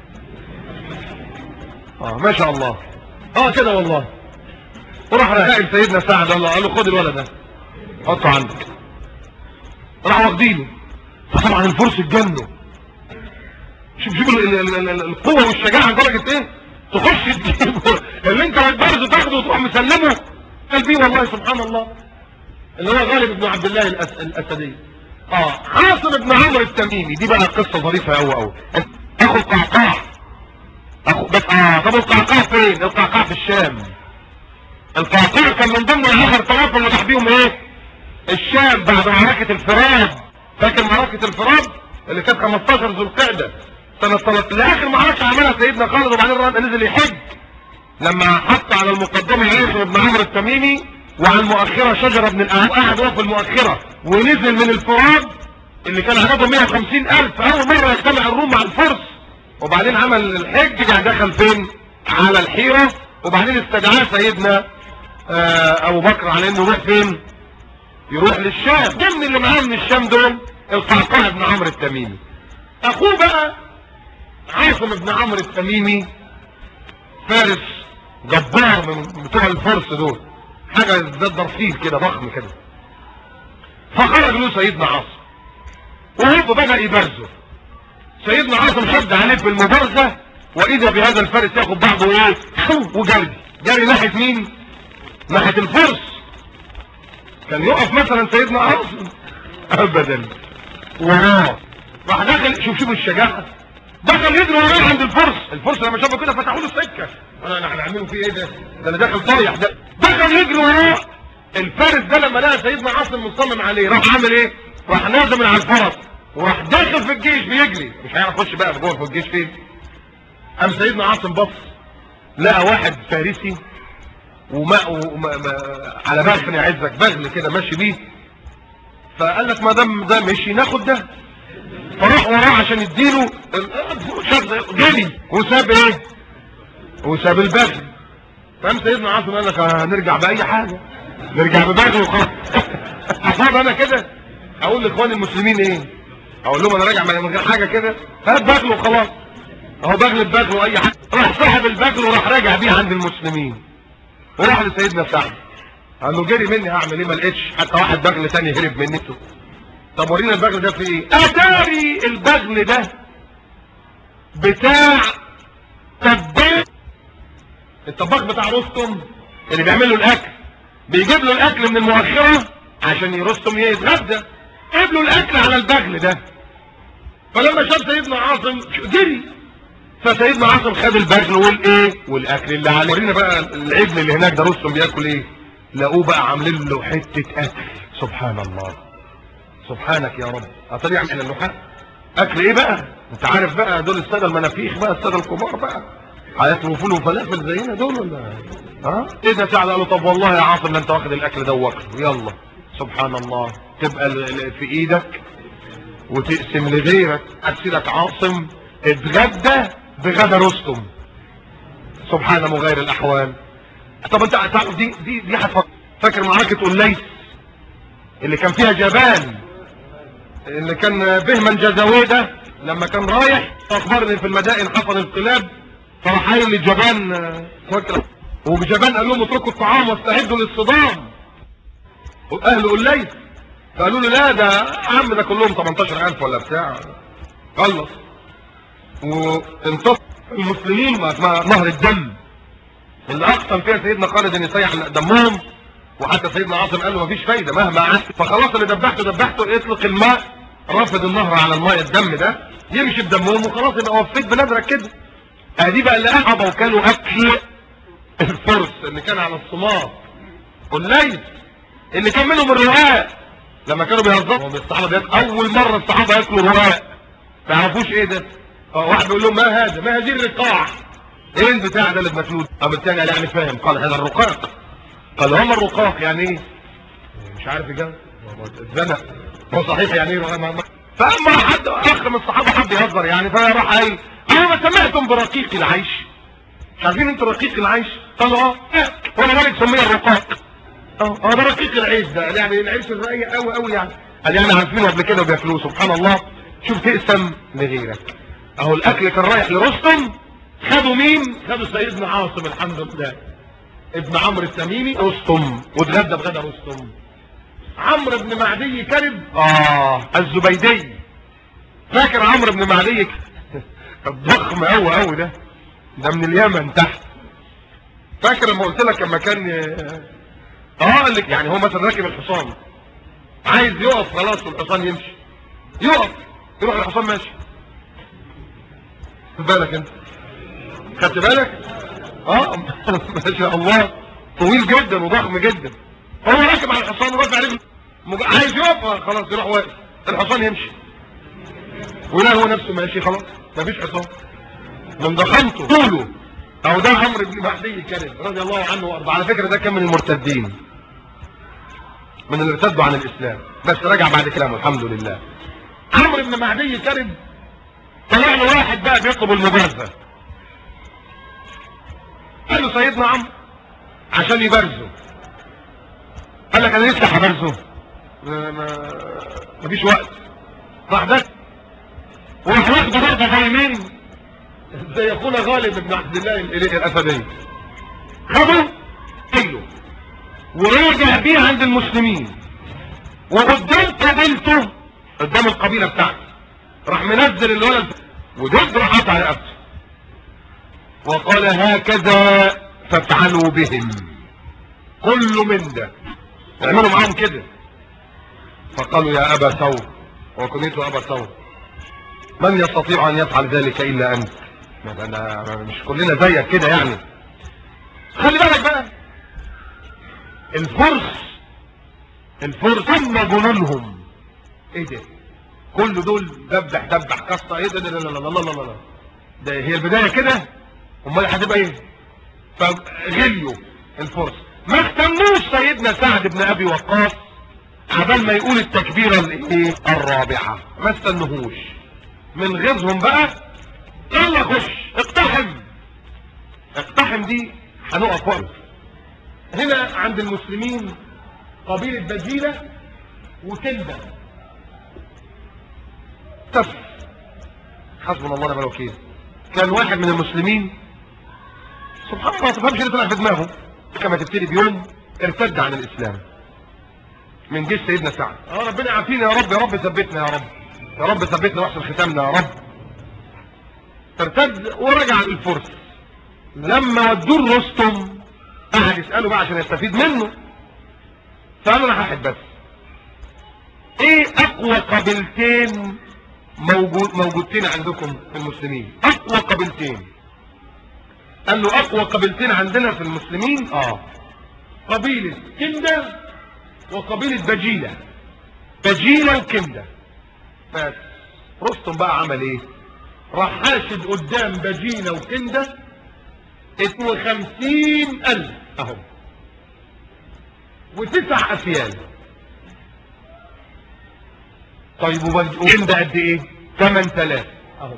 Speaker 1: اه ما شاء الله اه كده والله وراح راجع سيدنا سعد الله قال له خد الولد ده حطه عندك راح واخدينه فطبعا الفرس اتجنوا شوف شوف ال- ال- ال- ال- القوه والشجاعه لدرجه ايه تخش تجيبه اللي انت هتبرزه تاخده وتروح مسلمه قال بيه والله سبحان الله اللي هو غالب بن عبد الله الأس... الاسدي اه عاصم بن عمرو التميمي دي بقى قصه ظريفه قوي قوي اخو القعقاع اخو بس اه طب القعقاع فين القعقاع في الشام القعقاع كان من ضمن العشر طرف اللي راح بيهم ايه الشام بعد معركه الفراد فاكر معركه الفراد اللي كانت 15 ذو القعده سنه 3 لاخر معركه عملها سيدنا خالد وبعدين الرد نزل يحج لما حط على المقدمه عيسى بن عمرو التميمي وعلى المؤخره شجره بن الاعواب قعد هو في المؤخره ونزل من الفراد اللي كان عددهم 150 الف اول مره يجتمع الروم مع الفرس وبعدين عمل الحج جه دخل فين على الحيره وبعدين استدعاه سيدنا آه ابو بكر على انه يروح فين يروح للشام ضمن اللي معاه من الشام دول القعقاع بن عمرو التميمي اخوه بقى عاصم بن عمرو التميمي فارس جبار من بتوع الفرس دول حاجه زي الضرفيل كده ضخم كده فخرج له سيدنا عاصم وهو بدا يبرزه سيدنا عاصم شد عليه في المبارزه واذا بهذا الفارس ياخد بعضه ايه وجري جري ناحيه مين ناحيه الفرس كان يقف مثلا سيدنا عاصم ابدا وراه راح داخل شوف شوف الشجاعه دخل يجري وراه عند الفرس الفرس لما شافوا كده فتحوا له السكه انا احنا هنعمله فيه ايه ده ده اللي داخل طايح ده دخل يجري وراه الفارس ده لما لقى سيدنا عاصم مصمم عليه راح عامل ايه راح نازل من على الفرس وراح داخل في الجيش بيجري مش هيعرف يخش بقى جوه في الجيش فين قام سيدنا عاصم بص لقى واحد فارسي وما, وما ما على بغل يعزك بغل كده ماشي بيه فقال لك ما دام ده مشي ناخد ده فراح وراه عشان يديله ال- شاف جري وساب ايه وساب البغل فقام سيدنا عاصم قال لك هنرجع باي حاجه نرجع ببغل وخلاص اصاب انا كده اقول لاخواني المسلمين ايه اقول لهم انا راجع من غير حاجه كده هات بغل وخلاص اهو بغل بغل واي حاجه راح سحب البغل وراح راجع بيه عند المسلمين وراح لسيدنا سعد قال له جري مني هعمل ايه ما لقيتش حتى واحد بغل تاني هرب مني طب ورينا البغل ده في ايه اتاري البغل ده بتاع تبان الطباخ بتاع رستم اللي بيعمل له الاكل بيجيب له الاكل من المؤخره عشان رستم يتغدى جيب له الاكل على البغل ده فلما شاف سيدنا عاصم جري فسيدنا عاصم خد البغل والايه والاكل اللي عليه ورينا بقى العجل اللي هناك ده رستم بياكل ايه لقوه بقى عاملين له حته اكل سبحان الله سبحانك يا رب اتاري يعمل اللحاء اكل ايه بقى انت عارف بقى دول الساده المنافيخ بقى الساده الكبار بقى هياكلوا فول وفلافل زينا دول ولا ها ايه ده سعد قال له طب والله يا عاصم لا انت واخد الاكل ده واكله يلا سبحان الله تبقى ال- ال- في ايدك وتقسم لغيرك سيدك عاصم اتغدى بغدا رستم سبحان مغير الاحوال طب انت تعرف دي دي دي هتفكر فاكر معركه قليس اللي كان فيها جبان اللي كان بهمن جزاويه ده لما كان رايح اخبار ان في المدائن حصل انقلاب فراح قايل للجبان آه، فاكر وجبان قال لهم اتركوا الطعام واستعدوا للصدام اهل قليس فقالوا له لا ده عم ده كلهم 18000 ولا بتاع خلص وانتصر المسلمين مع مع نهر الدم اللي اقسم فيها سيدنا خالد ان يسيح دمهم وحتى سيدنا عاصم قال له مفيش فايده مهما عملت فخلاص اللي دبحته دبحته اطلق الماء رافض النهر على الماء الدم ده يمشي بدمهم وخلاص يبقى وفيت بنذرك كده ادي بقى اللي قعدوا وكانوا اكل الفرس اللي كان على الصمام والليل اللي كان منهم الرواق لما كانوا بيهزروا الصحابه بياكلوا اول مره الصحابه ياكلوا رواق ما يعرفوش ايه ده اه واحد بيقول لهم ما هذا ما هذه الرقاع ايه البتاع ده اللي بمكنود قام الثاني قال يعني فاهم قال هذا الرقاق قال هم الرقاق يعني ايه مش عارف يجاوب هو اتزنق هو صحيح يعني ايه ما- ما- فاما حد اخ من الصحابه حد يهزر يعني فراح قايل انا ما سمعتم برقيق العيش مش عارفين انتوا رقيق العيش قالوا اه وانا مالك سميه الرقاق اه اه ده رقيق العيش ده قال يعني العيش الرقيق قوي قوي يعني قال يعني عارفينه قبل كده وبياكلوه سبحان الله شوف تقسم لغيرك اهو الاكل كان رايح لرستم خدوا مين خدوا سيدنا عاصم الحمد لله ابن عمرو التميمي رستم واتغدى بغدا رستم عمرو بن معدي كرب اه الزبيدي فاكر عمرو بن معدي الضخم قوي قوي ده ده من اليمن تحت فاكر لما قلت لك لما كان اه قال لك يعني هو مثلا راكب الحصان عايز يقف خلاص والحصان يمشي يقف يروح الحصان ماشي خد بالك انت خدت بالك اه ما شاء الله طويل جدا وضخم جدا هو راكب على الحصان ورافع رجله مج- عايز يقف آه، خلاص يروح واقف الحصان يمشي ولا هو نفسه ماشي خلاص مفيش حصان من ضخامته طوله او ده عمرو بن مهدي كرب رضي الله عنه وارضاه على فكره ده كان من المرتدين من اللي ارتدوا عن الاسلام بس رجع بعد كلامه الحمد لله عمرو بن مهدي كرب طلع له واحد بقى بيطلب المجازفه قال له سيدنا عمرو عشان يبرزه قال لك انا لسه هبرزه ما- ما- مفيش وقت راح ده وراح واخده ضربه في يمين زي اخونا غالب بن عبد الله ال- الاسدي خده كيلو وراجع بيه عند المسلمين وقدام قبيلته قدام القبيله بتاعته راح منزل الولد ودب راح قطع رقبته وقال هكذا فافعلوا بهم كل من ده اعملوا معاهم كده فقالوا يا ابا ثور وكنيت ابا ثور من يستطيع ان يفعل ذلك الا انت ما ده انا مش كلنا زيك كده يعني خلي بالك بقى الفرس الفرس هم جنونهم ايه ده كل دول دبح دبح قصه ايه ده لا لا لا لا لا لا لا ده هي البدايه كده امال هتبقى ايه فغليوا الفرس ما اهتموش سيدنا سعد بن ابي وقاص عبال ما يقول التكبيره الايه الرابعه ما استنهوش من غيظهم بقى يلا خش اقتحم اقتحم دي هنقف وقف هنا عند المسلمين قبيلة بجيلة وكلدة تف حسبنا الله ونعم الوكيل كان واحد من المسلمين سبحان الله ما تفهمش اللي طلع في دماغه كما تبتدي بيوم ارتد عن الاسلام من جيش سيدنا سعد اه ربنا يعافينا يا رب يا رب ثبتنا يا رب يا رب ثبتنا واحسن ختامنا يا رب ارتد ورجع للفرس لما ودوه رستم قعد يساله بقى عشان يستفيد منه فقال له انا هحد بس ايه اقوى قبيلتين موجود موجودتين عندكم في المسلمين اقوى قبيلتين قال له اقوى قبيلتين عندنا في المسلمين اه قبيلة كندة وقبيلة بجيلة بجيلة وكندة بس رستم بقى عمل ايه راح حاشد قدام بجيلة وكندة 52 الف اهو وتسع افيال طيب وكندة قد ايه 8000 اهو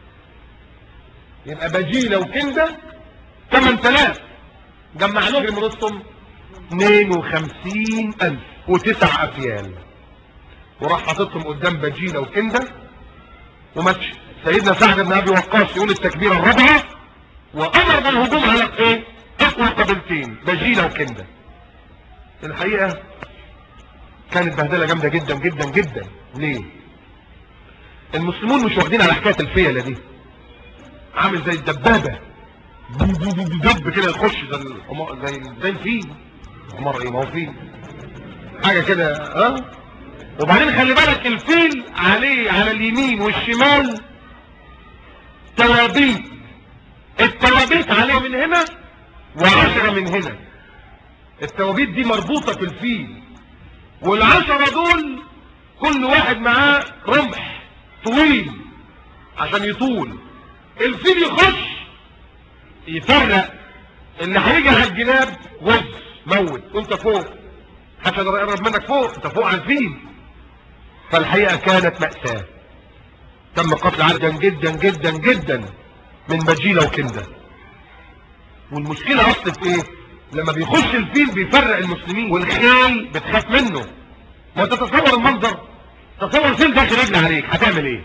Speaker 1: يبقى بجيلة وكندة 8000 جمع لهم رستم 52000 وتسع افيال وراح حاططهم قدام بجيلة وكندة ومشي سيدنا سعد بن ابي وقاص يقول التكبيره الرابعه وامر بالهجوم على ايه اقوى قبيلتين بجيلة وكندة الحقيقه كانت بهدله جامده جدا جدا جدا ليه المسلمون مش واخدين على حكايه الفيله دي عامل زي الدبابه دب كده يخش زي الحمار- زي زي الفيل حمار ايه ما هو فيل حاجه كده ها وبعدين خلي بالك الفيل عليه على اليمين والشمال توابيت التوابيت عليه من هنا وعشرة من هنا التوابيت دي مربوطة في الفيل والعشرة دول كل واحد معاه رمح طويل عشان يطول الفيل يخش يفرق اللي هيجي على الجناب وز موت وانت فوق عشان يقرب منك فوق انت فوق على الفيل فالحقيقة كانت مأساة تم قتل عددا جدا جدا جدا من بجيلة وكندة والمشكلة اصل في ايه لما بيخش الفيل بيفرق المسلمين والخيل بتخاف منه ما انت تتصور المنظر تصور الفيل داخل رجل عليك هتعمل ايه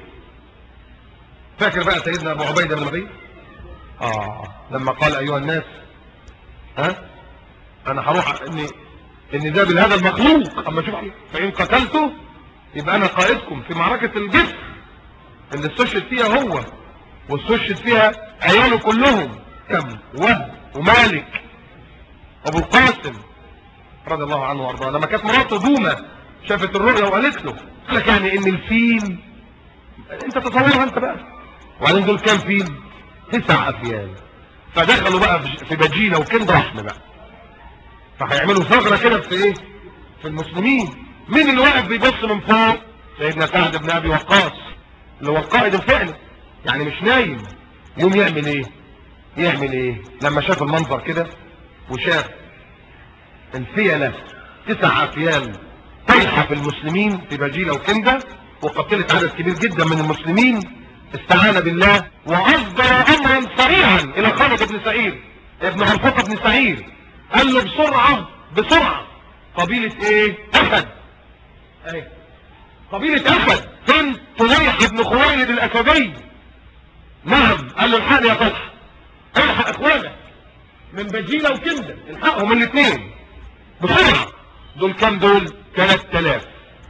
Speaker 1: فاكر بقى سيدنا ابو عبيدة بن النبي اه لما قال ايها الناس ها انا هروح اني ان ده بهذا المخلوق اما شوف فان قتلته يبقى انا قائدكم في معركة الجسر اللي استشهد فيها هو واستشهد فيها عياله كلهم كم وهب ومالك ابو القاسم رضي الله عنه وارضاه لما كانت مراته دومة شافت الرؤيا وقالت له قال لك يعني ان الفيل انت تصورها انت بقى وبعدين دول كام فيل تسع افيال فدخلوا بقى في- في بجيلة وكند رحمة بقى فهيعملوا ثغرة كده في ايه في المسلمين مين اللي واقف بيبص من فوق سيدنا سعد بن ابي وقاص اللي هو القائد الفعلي يعني مش نايم يوم يعمل ايه يعمل ايه لما شاف المنظر كده وشاف الفيلة تسع افيال طيحة في المسلمين في بجيلة وكندة وقتلت عدد كبير جدا من المسلمين استعان بالله واصدر امرا سريعا الى خالد بن سعيد ابن عرفقة بن سعيد قال له بسرعة بسرعة قبيلة ايه اسد ايه قبيلة اسد فين طليح بن خويلد الاسدي نعم قال له الحق يا فتح الحق اخوانك من بجيلة وكندة الحقهم الاثنين بسرعة دول كام دول 3000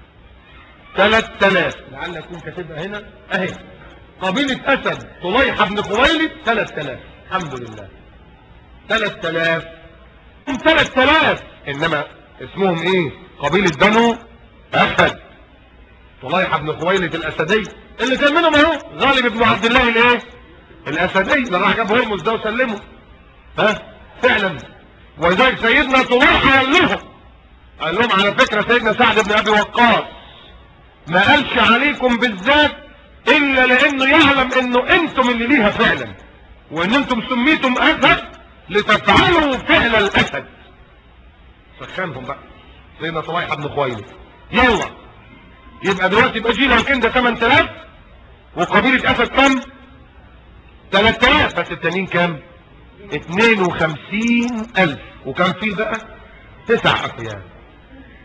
Speaker 1: 3000 لعل اكون كاتبها هنا اهي قبيلة اسد طليحة بن خويلد 3000 الحمد لله 3000 هم 3000 انما اسمهم ايه قبيلة بنو اسد طليحة بن خويلد الاسدي اللي كان منهم اهو غالب بن عبد الله الايه الاسدي اللي راح جاب هرمز ده وسلمه ها فعلا ولذلك سيدنا طليحة قال لهم قال لهم على فكرة سيدنا سعد بن ابي وقاص ما قالش عليكم بالذات الا لانه يعلم انه انتم اللي ليها فعلا وان انتم سميتم اسد لتفعلوا فعل الاسد سخنهم بقى سيدنا طليحة بن خويلد يلا يبقى دلوقتي يبقى جينا وكندا 8000 وقبيلة اسد كام 3000 بس التانيين كام 52000 وكم فيل بقى تسع افيال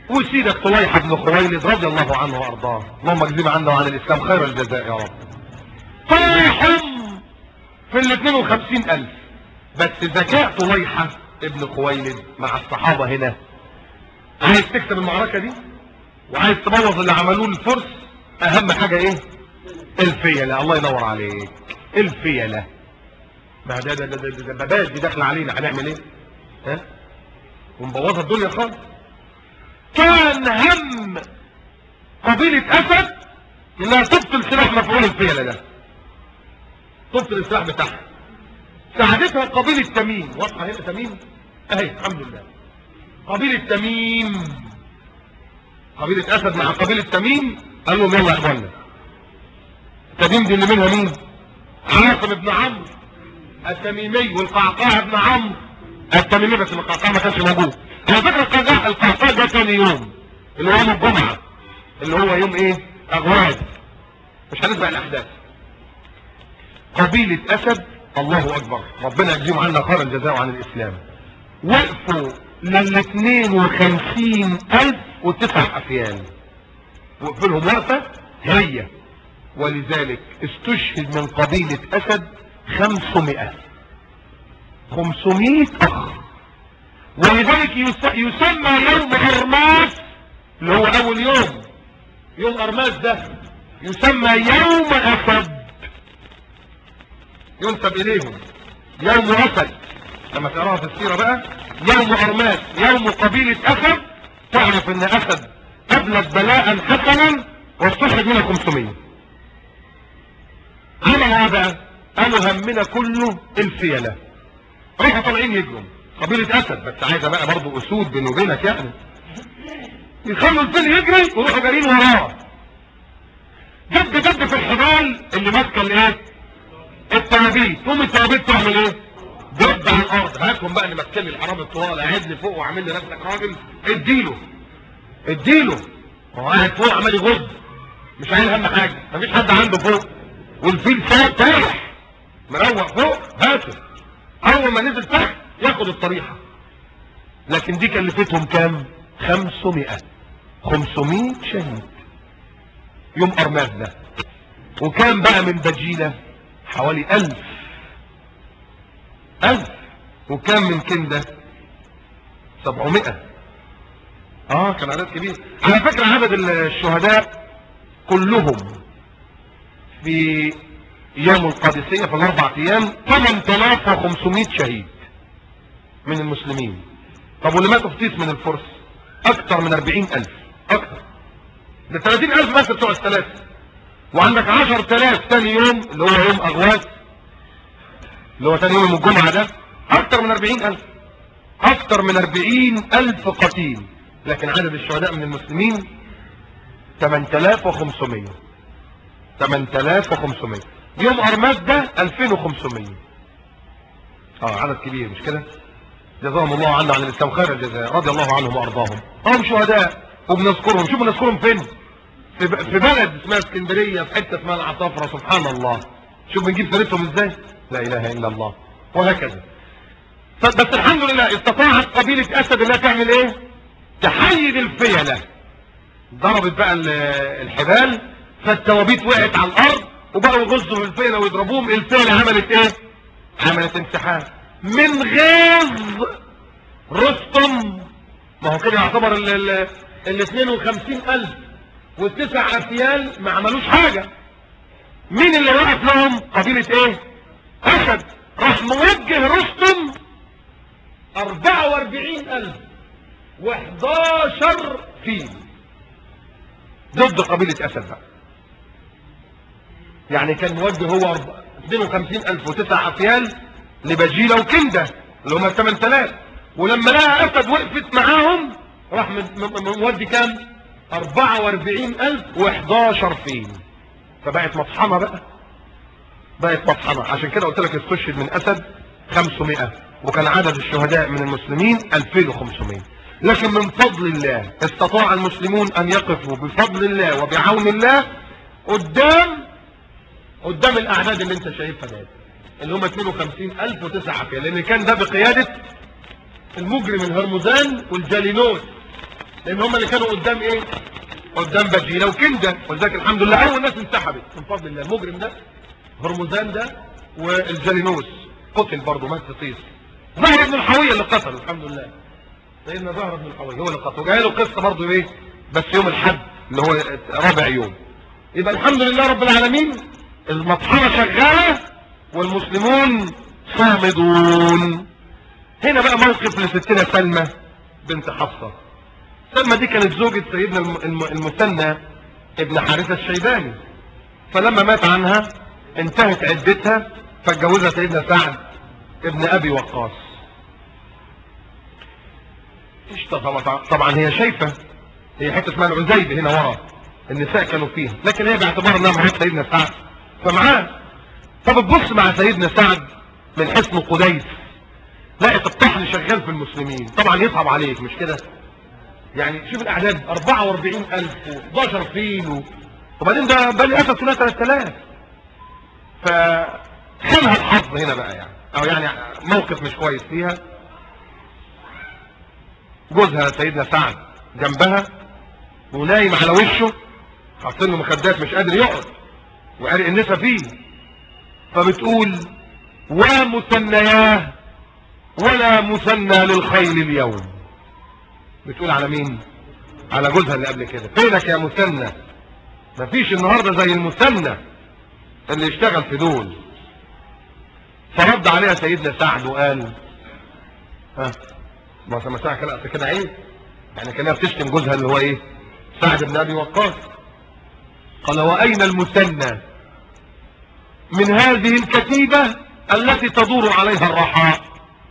Speaker 1: وسيدك طليحة بن خويلد رضي الله عنه وارضاه اللهم اجزم عنا وعن الاسلام خير الجزاء يا رب طليحهم في ال 52 الف بس ذكاء طليحة ابن خويلد مع الصحابة هنا عايز تكسب المعركة دي وعايز تبوظ اللي عملوه الفرس اهم حاجة ايه الفيلة الله ينور عليك الفيلة ما ده ده ده ده, ده بابات دي داخله علينا هنعمل ايه ها ونبوظها الدنيا خالص كان هم قبيلة اسد انها تبطل سلاح مفعول الفيلة ده تبطل السلاح بتاعها ساعدتها قبيلة تميم واضحة هنا تميم اهي الحمد لله قبيلة تميم قبيلة اسد مع قبيلة تميم قال لهم يلا يا اخوانا تميم دي اللي منها مين عاصم بن عمرو التميمي والقعقاع بن عمرو التميمي بس القعقاع ما كانش موجود على فكره القعقاع القعقاع ده تاني يوم اللي هو يوم الجمعه اللي هو يوم ايه اغواز مش هنسبق الاحداث قبيله اسد الله اكبر ربنا يجزيهم عنا خير الجزاء عن الاسلام وقفوا لل 52 الف وتسع افيال وقفوا لهم وقفه هي ولذلك استشهد من قبيلة اسد خمسمائة خمسمائة اخ ولذلك يس- يسمى يوم ارماس اللي هو اول يوم يوم ارماس ده يسمى يوم اسد ينسب اليهم يوم اسد لما تقراها في السيرة بقى يوم ارماس يوم قبيلة اسد تعرف ان اسد قبلت بلاء حسنا واستشهد منها 500 عمل هذا قالوا همنا كله الفيلة راحوا طالعين يجروا قبيلة اسد بس عايزة بقى برضه اسود بيني وبينك يعني يخلوا الفيل يجري ويروحوا جارين وراه جد جد في الحبال اللي ماسكه الايه التنابيت تقوم التنابيت تعمل ايه ضرب على الارض هاتهم بقى اللي ماسكين لي الحرام الطوال قاعد لي فوق وعامل لي نفسك راجل اديله اديله هو قاعد فوق عمال يغض مش عايل هم حاجه مفيش حد عنده فوق والفيل ساب تاح مروق فوق هاته اول ما نزل تحت ياخد الطريحه لكن دي كلفتهم كام 500 500 شهيد يوم ارماز ده وكان بقى من بجيله حوالي 1000 1000 وكان من كنده 700 اه كان عدد كبير على فكره عدد الشهداء كلهم في يوم القادسية في الاربع ايام 8500 شهيد من المسلمين طب واللي ماتوا في تيس من الفرس اكتر من 40000 اكتر ده 30000 بس بتوع الثلاثة وعندك 10000 تاني يوم اللي هو يوم اغواس اللي هو تاني يوم الجمعة ده اكتر من 40000 اكتر من 40000 قتيل لكن عدد الشهداء من المسلمين 8500 8500 يوم ارماس ده 2500 اه عدد كبير مش كده جزاهم الله عنا عن الاسلام خير الجزاء رضي الله عنهم وارضاهم هم شهداء وبنذكرهم شوفوا نذكرهم فين في ب- في بلد اسمها اسكندريه في حته اسمها العصافره سبحان الله شوف بنجيب سيرتهم ازاي لا اله الا الله وهكذا ف- بس الحمد لله استطاعت قبيله اسد انها تعمل ايه تحيد الفيله ضربت بقى ال- الحبال فالتوابيت وقعت على الارض وبقوا يغزوا في الفيله ويضربوهم الفيله عملت ايه عملت انسحاب من غيظ رستم ما هو كده يعتبر ال ال ال 52000 والتسع افيال ما عملوش حاجه مين اللي وقف لهم قبيله ايه اسد راح موجه رستم 44000 و11 فيل ضد قبيلة أسد بقى يعني كان موجه هو 52000 وتسع أفيال لبجيلة وكندة اللي هم 8000 ولما لقى أسد وقفت معاهم راح من- من- مودي كام 44000 و11 فيل فبقت مطحنة بقى بقت مطحنة عشان كده قلت لك استشهد من أسد 500 وكان عدد الشهداء من المسلمين 2500 لكن من فضل الله استطاع المسلمون أن يقفوا بفضل الله وبعون الله قدام قدام الأعداد اللي انت شايفها دي اللي هم 52000 وتسع عافية لأن كان ده بقيادة المجرم الهرمزان والجالينوس لان هم اللي كانوا قدام ايه قدام بجيله وكنده ولذلك الحمد لله اول ناس انسحبت من فضل الله المجرم ده هرمزان ده والجالينوس قتل برضه مات في ظهر ابن الحويه اللي قتله الحمد لله سيدنا ظهر ابن الحويه هو اللي قتله جاي له قصه برضه ايه بس يوم الحد اللي هو رابع يوم يبقى الحمد لله رب العالمين المطحنه شغاله والمسلمون صامدون هنا بقى موقف لستنا سلمى بنت حفصه سلمى دي كانت زوجة سيدنا الم- الم- المثنى ابن حارثة الشيباني فلما مات عنها انتهت عدتها فاتجوزها سيدنا سعد ابن ابي وقاص إيش طبعا طبعا هي شايفة هي حتة اسمها العزيب هنا ورا النساء كانوا فيها لكن هي باعتبار انها مرات سيدنا سعد فمعاه فبتبص مع سيدنا سعد من حصن قديس لقت الطحن شغال في المسلمين طبعا يصعب عليك مش كده يعني شوف الاعداد 44000 و11 فيل و... وبعدين ده بني اسد كلها 3000 فخلها الحظ هنا بقى يعني او يعني موقف مش كويس فيها جوزها سيدنا سعد جنبها ونايم على وشه حاطين له مخدات مش قادر يقعد وعرق النسا فيه فبتقول ومثنياه ولا مثنى للخيل اليوم بتقول على مين على جوزها اللي قبل كده فينك يا مثنى مفيش النهارده زي المثنى اللي اشتغل في دول فرد عليها سيدنا سعد وقال ها ما سمعتها كده كده عيب يعني كانها بتشتم جوزها اللي هو ايه سعد بن ابي وقاص قال واين المثنى من هذه الكتيبة التي تدور عليها الرحاء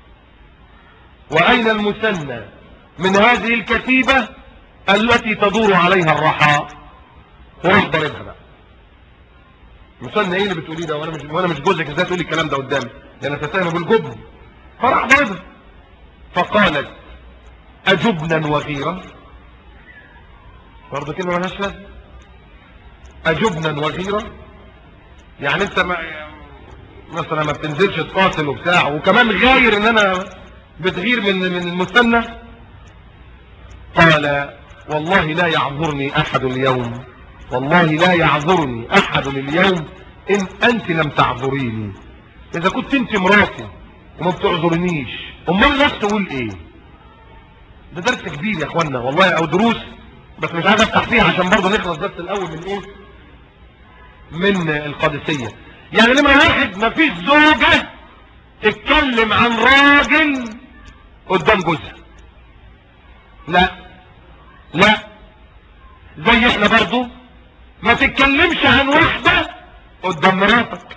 Speaker 1: واين المثنى من هذه الكتيبة التي تدور عليها الرحاء وراح ضاربها بقى مثنى ايه اللي بتقوليه ده وانا مش وانا مش جوزك ازاي تقولي الكلام ده قدامي ده انا تتهم بالجبن فراح ضاربها فقالت أجبنا وغيرا برضه كلمة مالهاش لازمة أجبنا وغيرا يعني انت ما مثلا ما بتنزلش تقاتل وبتاع وكمان غاير ان انا بتغير من من المثنى قال والله لا يعذرني احد اليوم والله لا يعذرني احد اليوم ان انت لم تعذريني اذا كنت انت مراتي وما بتعذرنيش امال الناس تقول ايه ده درس كبير يا اخوانا والله او دروس بس مش عايز افتح فيها عشان برضه نخلص بس الاول من ايه من القادسية يعني لما واحد مفيش زوجة تتكلم عن راجل قدام جوزها لا لا زي احنا برضو ما تتكلمش عن واحدة قدام مراتك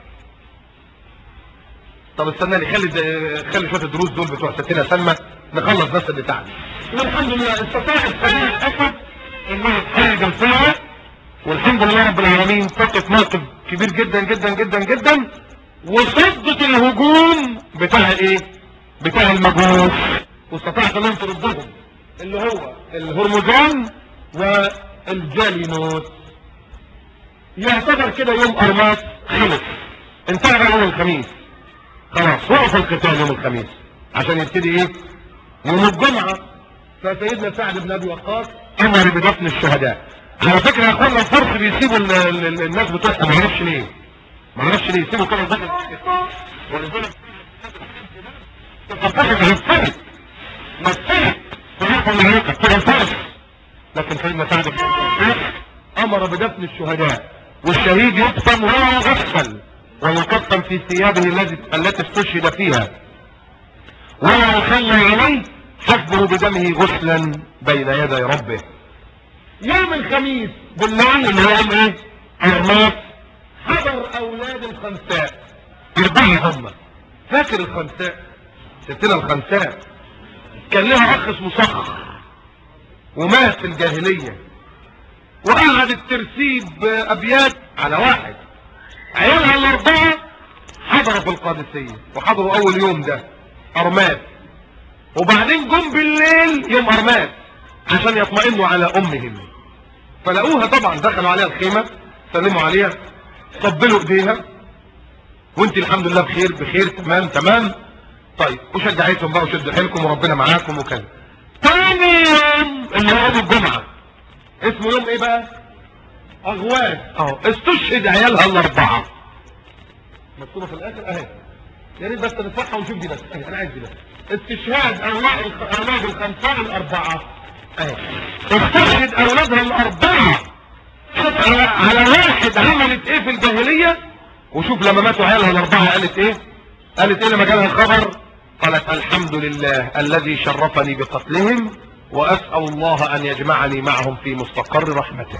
Speaker 1: طب استناني خلي خلي شويه الدروس دول بتوع ستنا سلمى نخلص بس البتاع دي والحمد لله استطاعت سبيل اسد انها تحارب الفئه والحمد لله رب العالمين فقت موقف كبير جدا جدا جدا جدا وصدت الهجوم بتاع ايه بتاع المجوس واستطاعت ان انت ضدهم اللي هو الهرمزان والجالينوس يعتبر كده يوم ارماس خلص انتهى بقى يوم الخميس خلاص وقف القتال يوم الخميس عشان يبتدي ايه يوم الجمعة فسيدنا سعد بن ابي وقاص امر بدفن الشهداء على فكرة يا اخوانا الفرس بيسيبوا ال- ال- ال- الناس بتوعهم ما اعرفش ليه ما اعرفش ليه يسيبوا كده الدخل ولذلك الفرس هيتفرق نفسها فيحكم عليك كده الفرس لكن سيدنا سعد بن ابي وقاص امر بدفن الشهداء والشهيد يدفن ولا يغسل ويكفن في ثيابه الذي التي استشهد فيها ولا يخلى عليه حسبه بدمه غسلا بين يدي ربه يوم الخميس بالليل اللي هو يوم ايه ارماس حضر اولاد الخنساء اربعه هم فاكر الخنساء ستنا الخنساء كان لها اخ اسمه صخر ومات في الجاهليه وقعدت ترسيب ابيات على واحد عيالها الاربعه حضروا في القادسيه وحضروا اول يوم ده ارماس وبعدين جم بالليل يوم ارماس عشان يطمئنوا على امهم فلقوها طبعا دخلوا عليها الخيمه سلموا عليها قبلوا ايديها وانت الحمد لله بخير بخير تمام تمام طيب وشجعتهم بقى وشدوا حيلكم وربنا معاكم وكذا تاني يوم اللي هو يوم الجمعة اسمه يوم ايه بقى اغواز اهو استشهد عيالها الاربعة مكتوبة في الاخر اهي يا ريت بس نصحها ونشوف دي بس اهي انا عايز دي بس استشهاد اولاد اولاد الخمسان الاربعة اهي استشهد اولادها الاربعة شوف على على واحد عملت ايه في الجاهلية وشوف لما ماتوا عيالها الاربعة قالت ايه قالت ايه لما جالها الخبر قالت الحمد لله الذي شرفني بقتلهم واسأل الله ان يجمعني معهم في مستقر رحمته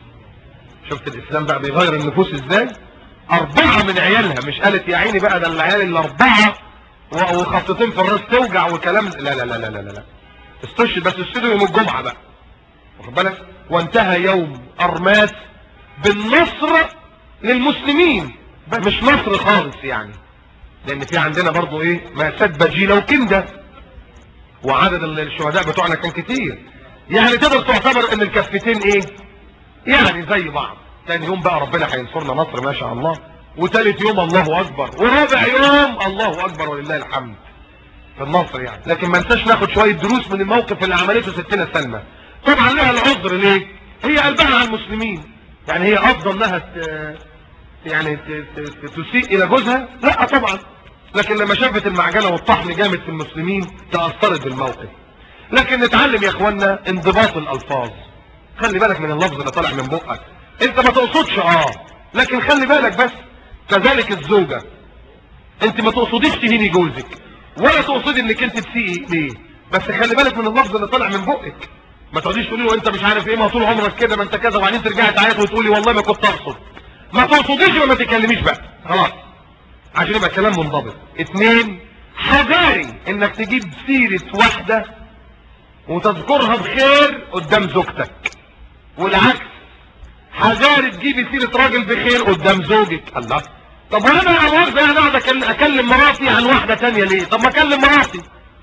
Speaker 1: شفت الاسلام بقى بيغير النفوس ازاي اربعة من عيالها مش قالت يا عيني بقى ده العيال الاربعة و- وخطتين في الراس توجع وكلام لا لا لا لا لا لا, لا. استشهد بس استشهدوا يوم الجمعة بقى واخد بالك وانتهى يوم ارماس بالنصر للمسلمين مش نصر خالص يعني لان في عندنا برضو ايه مأساة بجيلة وكندة وعدد الشهداء بتوعنا كان كتير يعني تقدر تعتبر ان الكفتين ايه يعني زي بعض تاني يوم بقى ربنا هينصرنا نصر ما شاء الله وتالت يوم الله اكبر ورابع يوم الله اكبر ولله الحمد في النصر يعني لكن ما ننساش ناخد شوية دروس من الموقف اللي عملته ستنا سلمى طبعا لها العذر ليه هي قلبها على المسلمين يعني هي افضل انها ت- يعني ت- ت- تسيء الى جوزها لا طبعا لكن لما شافت المعجنة والطحن جامد في المسلمين تأثرت بالموقف لكن نتعلم يا اخوانا انضباط الالفاظ خلي بالك من اللفظ اللي طالع من بقك انت ما تقصدش اه لكن خلي بالك بس كذلك الزوجة انت ما تقصديش تهيني جوزك ولا تقصدي انك انت تسيئي ليه بس خلي بالك من اللفظ اللي طالع من بقك ما تقعديش تقولي له انت مش عارف ايه ما طول عمرك كده ما انت كذا وبعدين ترجعي تعيط وتقولي والله ما كنت اقصد ما تقصديش وما تتكلميش بقى خلاص عشان يبقى كلام منضبط اتنين حذاري انك تجيب سيرة واحدة وتذكرها بخير قدام زوجتك والعكس حذاري تجيبي سيرة راجل بخير قدام زوجك الله طب وانا يا مؤاخذة يعني اقعد أكل- اكلم مراتي عن واحدة تانية ليه طب ما اكلم مراتي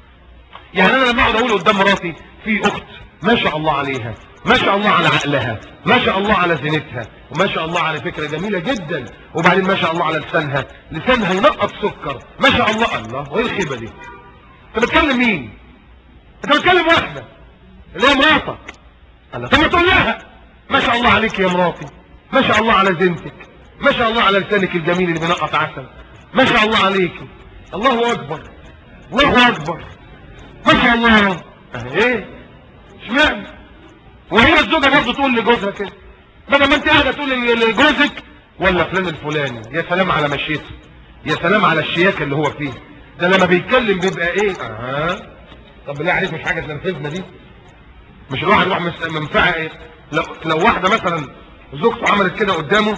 Speaker 1: يعني انا لما اقعد اقول قدام مراتي في اخت ما شاء الله عليها ما شاء الله على عقلها ما شاء الله على زينتها وما شاء الله على فكرة جميلة جدا وبعدين ما شاء الله على لسانها لسانها ينقط سكر ما شاء الله الله وايه الخيبة دي انت بتكلم مين انت بتكلم واحدة اللي هي مراتك الله طب ما تقول لها ما شاء الله عليك يا مراتي ما شاء الله على زينتك ما شاء الله على لسانك الجميل اللي بينقط عسل ما شاء الله عليك الله اكبر الله اكبر ما شاء الله اه ايه اشمعنى وهي الزوجه برضه تقول لجوزها كده بدل ما انت قاعده تقول لجوزك ولا فلان الفلاني يا سلام على مشيته يا سلام على الشياكه اللي هو فيه ده لما بيتكلم بيبقى ايه اها طب بالله عليك مش حاجه تنرفزنا دي مش الواحد يروح مس- منفعه ايه لو لو واحده مثلا زوجته عملت كده قدامه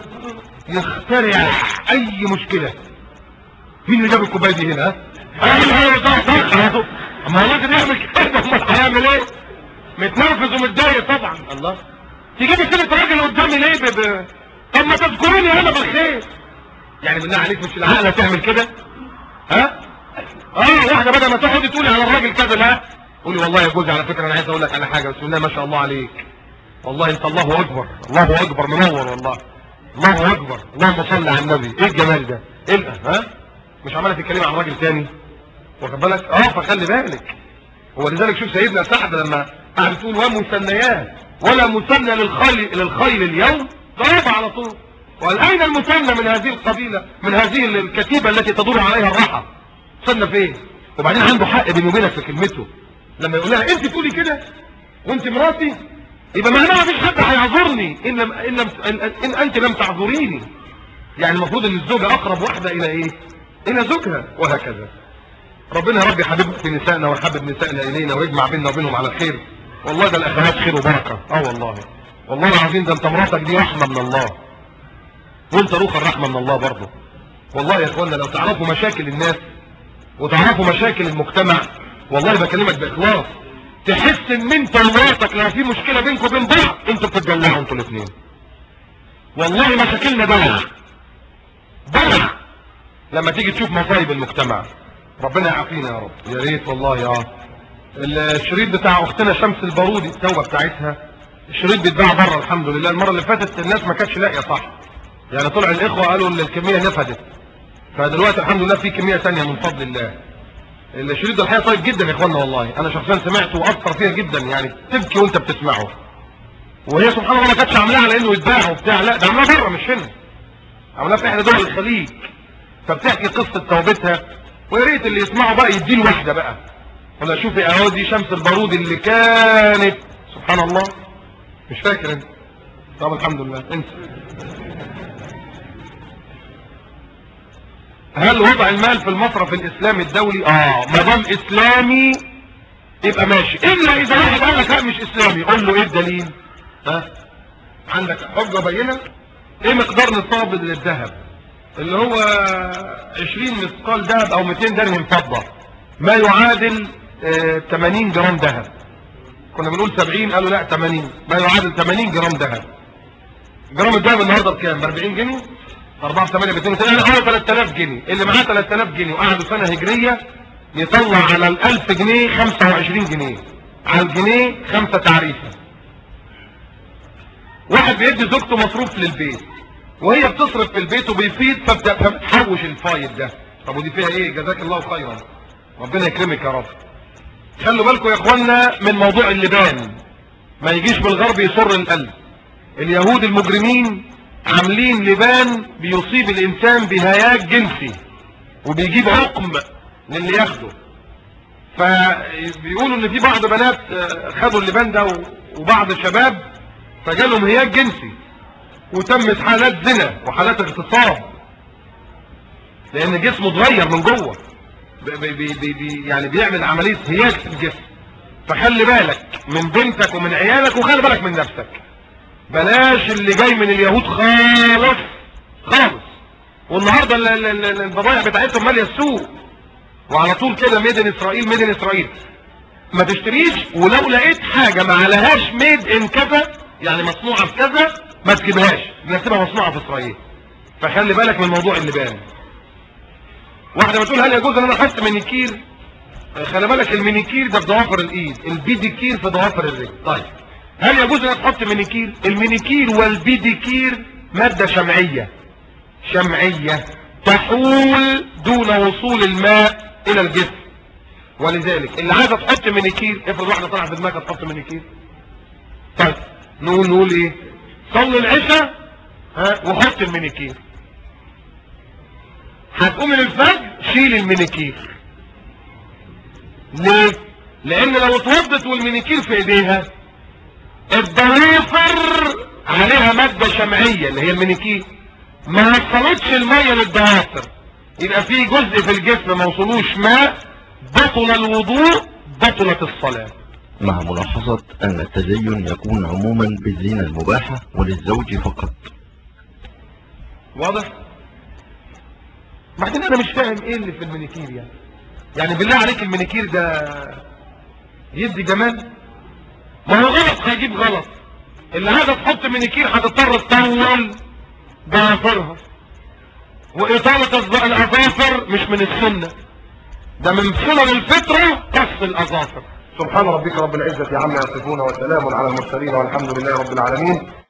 Speaker 1: يخترع اي مشكله مين اللي جاب الكوبايه دي هنا ها؟ ايوه ده ده اما هو الراجل يعمل كده امال هيعمل ايه متنرفز ومتضايق طبعا الله تجيب سيره راجل قدامي ليه ب... ب... طب ما تذكروني انا بالخير يعني بالله عليك مش العقله تعمل كده ها اه واحده بدل ما تقعدي تقولي على الراجل كذا لا قولي والله يا جوزي على فكره انا عايز اقول لك على حاجه بسم الله ما شاء الله عليك والله انت الله اكبر الله اكبر منور والله الله اكبر اللهم صل على النبي ايه الجمال ده ايه ال- ها مش عماله تتكلمي عن راجل تاني واخد بالك اه فخلي بالك ولذلك شوف سيدنا سعد لما قعد تقول ومثنيات ولا مثنى للخيل للخيل اليوم ضرب على طول وقال اين المثنى من هذه القبيله من هذه الكتيبه التي تدور عليها الرحى مثنى فين وبعدين عنده حق بيني وبينك في كلمته لما يقول لها انت تقولي كده وانت مراتي يبقى معناها مفيش حد هيعذرني ان لم ان, لم ان, إن انت لم تعذريني يعني المفروض ان الزوجه اقرب واحده الى ايه الى زوجها وهكذا ربنا يا رب يحببنا في نسائنا ويحبب نسائنا الينا ويجمع بيننا وبينهم على خير والله ده الاخوات خير وبركه اه والله والله العظيم ده انت مراتك دي رحمه من الله وانت روح الرحمه من الله برضه والله يا اخوانا لو تعرفوا مشاكل الناس وتعرفوا مشاكل المجتمع والله بكلمك باخلاص تحس ان انت ومراتك لو في مشكله بينكم وبين بعض انتوا بتتجلعوا انتوا الاثنين والله مشاكلنا بلع بلع لما تيجي تشوف مصايب المجتمع ربنا يعافينا يا رب يا ريت والله اه الشريط بتاع اختنا شمس البارودي التوبه بتاعتها الشريط بيتباع بره الحمد لله المره اللي فاتت الناس ما كانتش لاقيه صح يعني طلع الاخوه قالوا ان الكميه نفدت فدلوقتي الحمد لله في كميه ثانيه من فضل الله الشريط ده الحقيقه طيب جدا يا اخوانا والله انا شخصيا سمعته واثر فيها جدا يعني تبكي وانت بتسمعه وهي سبحان الله ما كانتش عاملاها على انه يتباع وبتاع لا ده عاملاها بره مش هنا عاملاها في احدى دول الخليج فبتحكي قصه توبتها ويا ريت اللي يسمعه بقى يديله واحده بقى ولا شوفي اهو دي شمس البارود اللي كانت سبحان الله مش فاكر انت طب الحمد لله انت هل وضع المال في المصرف الاسلامي الدولي اه ما دام اسلامي يبقى ماشي الا اذا واحد قال لك لا مش اسلامي قول له ايه الدليل ها عندك حجه بينه ايه مقدار نصاب للذهب اللي هو 20 مثقال ذهب او 200 درهم فضه ما يعادل آه 80 جرام ذهب كنا بنقول 70 قالوا لا 80 ما يعادل 80 جرام ذهب جرام الذهب النهارده بكام ب 40 جنيه 4 8 200 يعني هو 3000 جنيه اللي معاه 3000 جنيه وقعدوا سنه هجريه يطلع على ال 1000 جنيه 25 جنيه على الجنيه خمسه تعريفه واحد بيدي زوجته مصروف للبيت وهي بتصرف في البيت وبيفيد فبتحوش الفايد ده طب ودي فيها ايه جزاك الله خيرا ربنا يكرمك يا رب خلوا بالكم يا اخوانا من موضوع اللبان ما يجيش بالغرب يسر القلب اليهود المجرمين عاملين لبان بيصيب الانسان بهياج جنسي وبيجيب عقم للي ياخده فبيقولوا ان في بعض بنات خدوا اللبان ده وبعض شباب فجالهم هياج جنسي وتمت حالات زنا وحالات اغتصاب لان جسمه اتغير من جوه بي بي بي يعني بيعمل عمليه هياج في الجسم فخلي بالك من بنتك ومن عيالك وخلي بالك من نفسك بلاش اللي جاي من اليهود خالص خالص والنهارده البضائع بتاعتهم ماليه السوق وعلى طول كده ميدن اسرائيل ميدن اسرائيل ما تشتريش ولو لقيت حاجه ما عليهاش ميد ان كذا يعني مصنوعه في كذا ما تجيبهاش بنسيبها مصنوعه في اسرائيل فخلي بالك من موضوع اللبان واحده بتقول هل يجوز ان انا احط مينيكير خلي بالك المينيكير ده في ضوافر الايد البيديكير في ضوافر الرجل طيب هل يجوز ان تحط مينيكير المينيكير والبيديكير مادة شمعية شمعية تحول دون وصول الماء الى الجسم ولذلك اللي عايزه تحط مينيكير افرض واحده طلع في دماغها تحط مينيكير طيب نقول نقول ايه صلي العشاء ها وحط المينيكير هتقوم من الفجر شيل المينيكير ليه لان لو اتوضت والمينيكير في ايديها الضوافر عليها مادة شمعية اللي هي المينيكير ما وصلتش المية للضوافر يبقى في جزء في الجسم ما وصلوش ماء بطل الوضوء بطلت الصلاة
Speaker 2: مع ملاحظة أن التزين يكون عموما بالزينة المباحة وللزوج فقط
Speaker 1: واضح بعدين انا مش فاهم ايه اللي في المينيكير يعني يعني بالله عليك المينيكير ده يدي جمال ما هو غلط هيجيب غلط اللي عايزه تحط مينيكير هتضطر تطول ضوافرها واطاله الاظافر مش من السنه ده من سنن الفطره قص الاظافر سبحان ربك رب العزه عما يصفون وسلام على المرسلين والحمد لله رب العالمين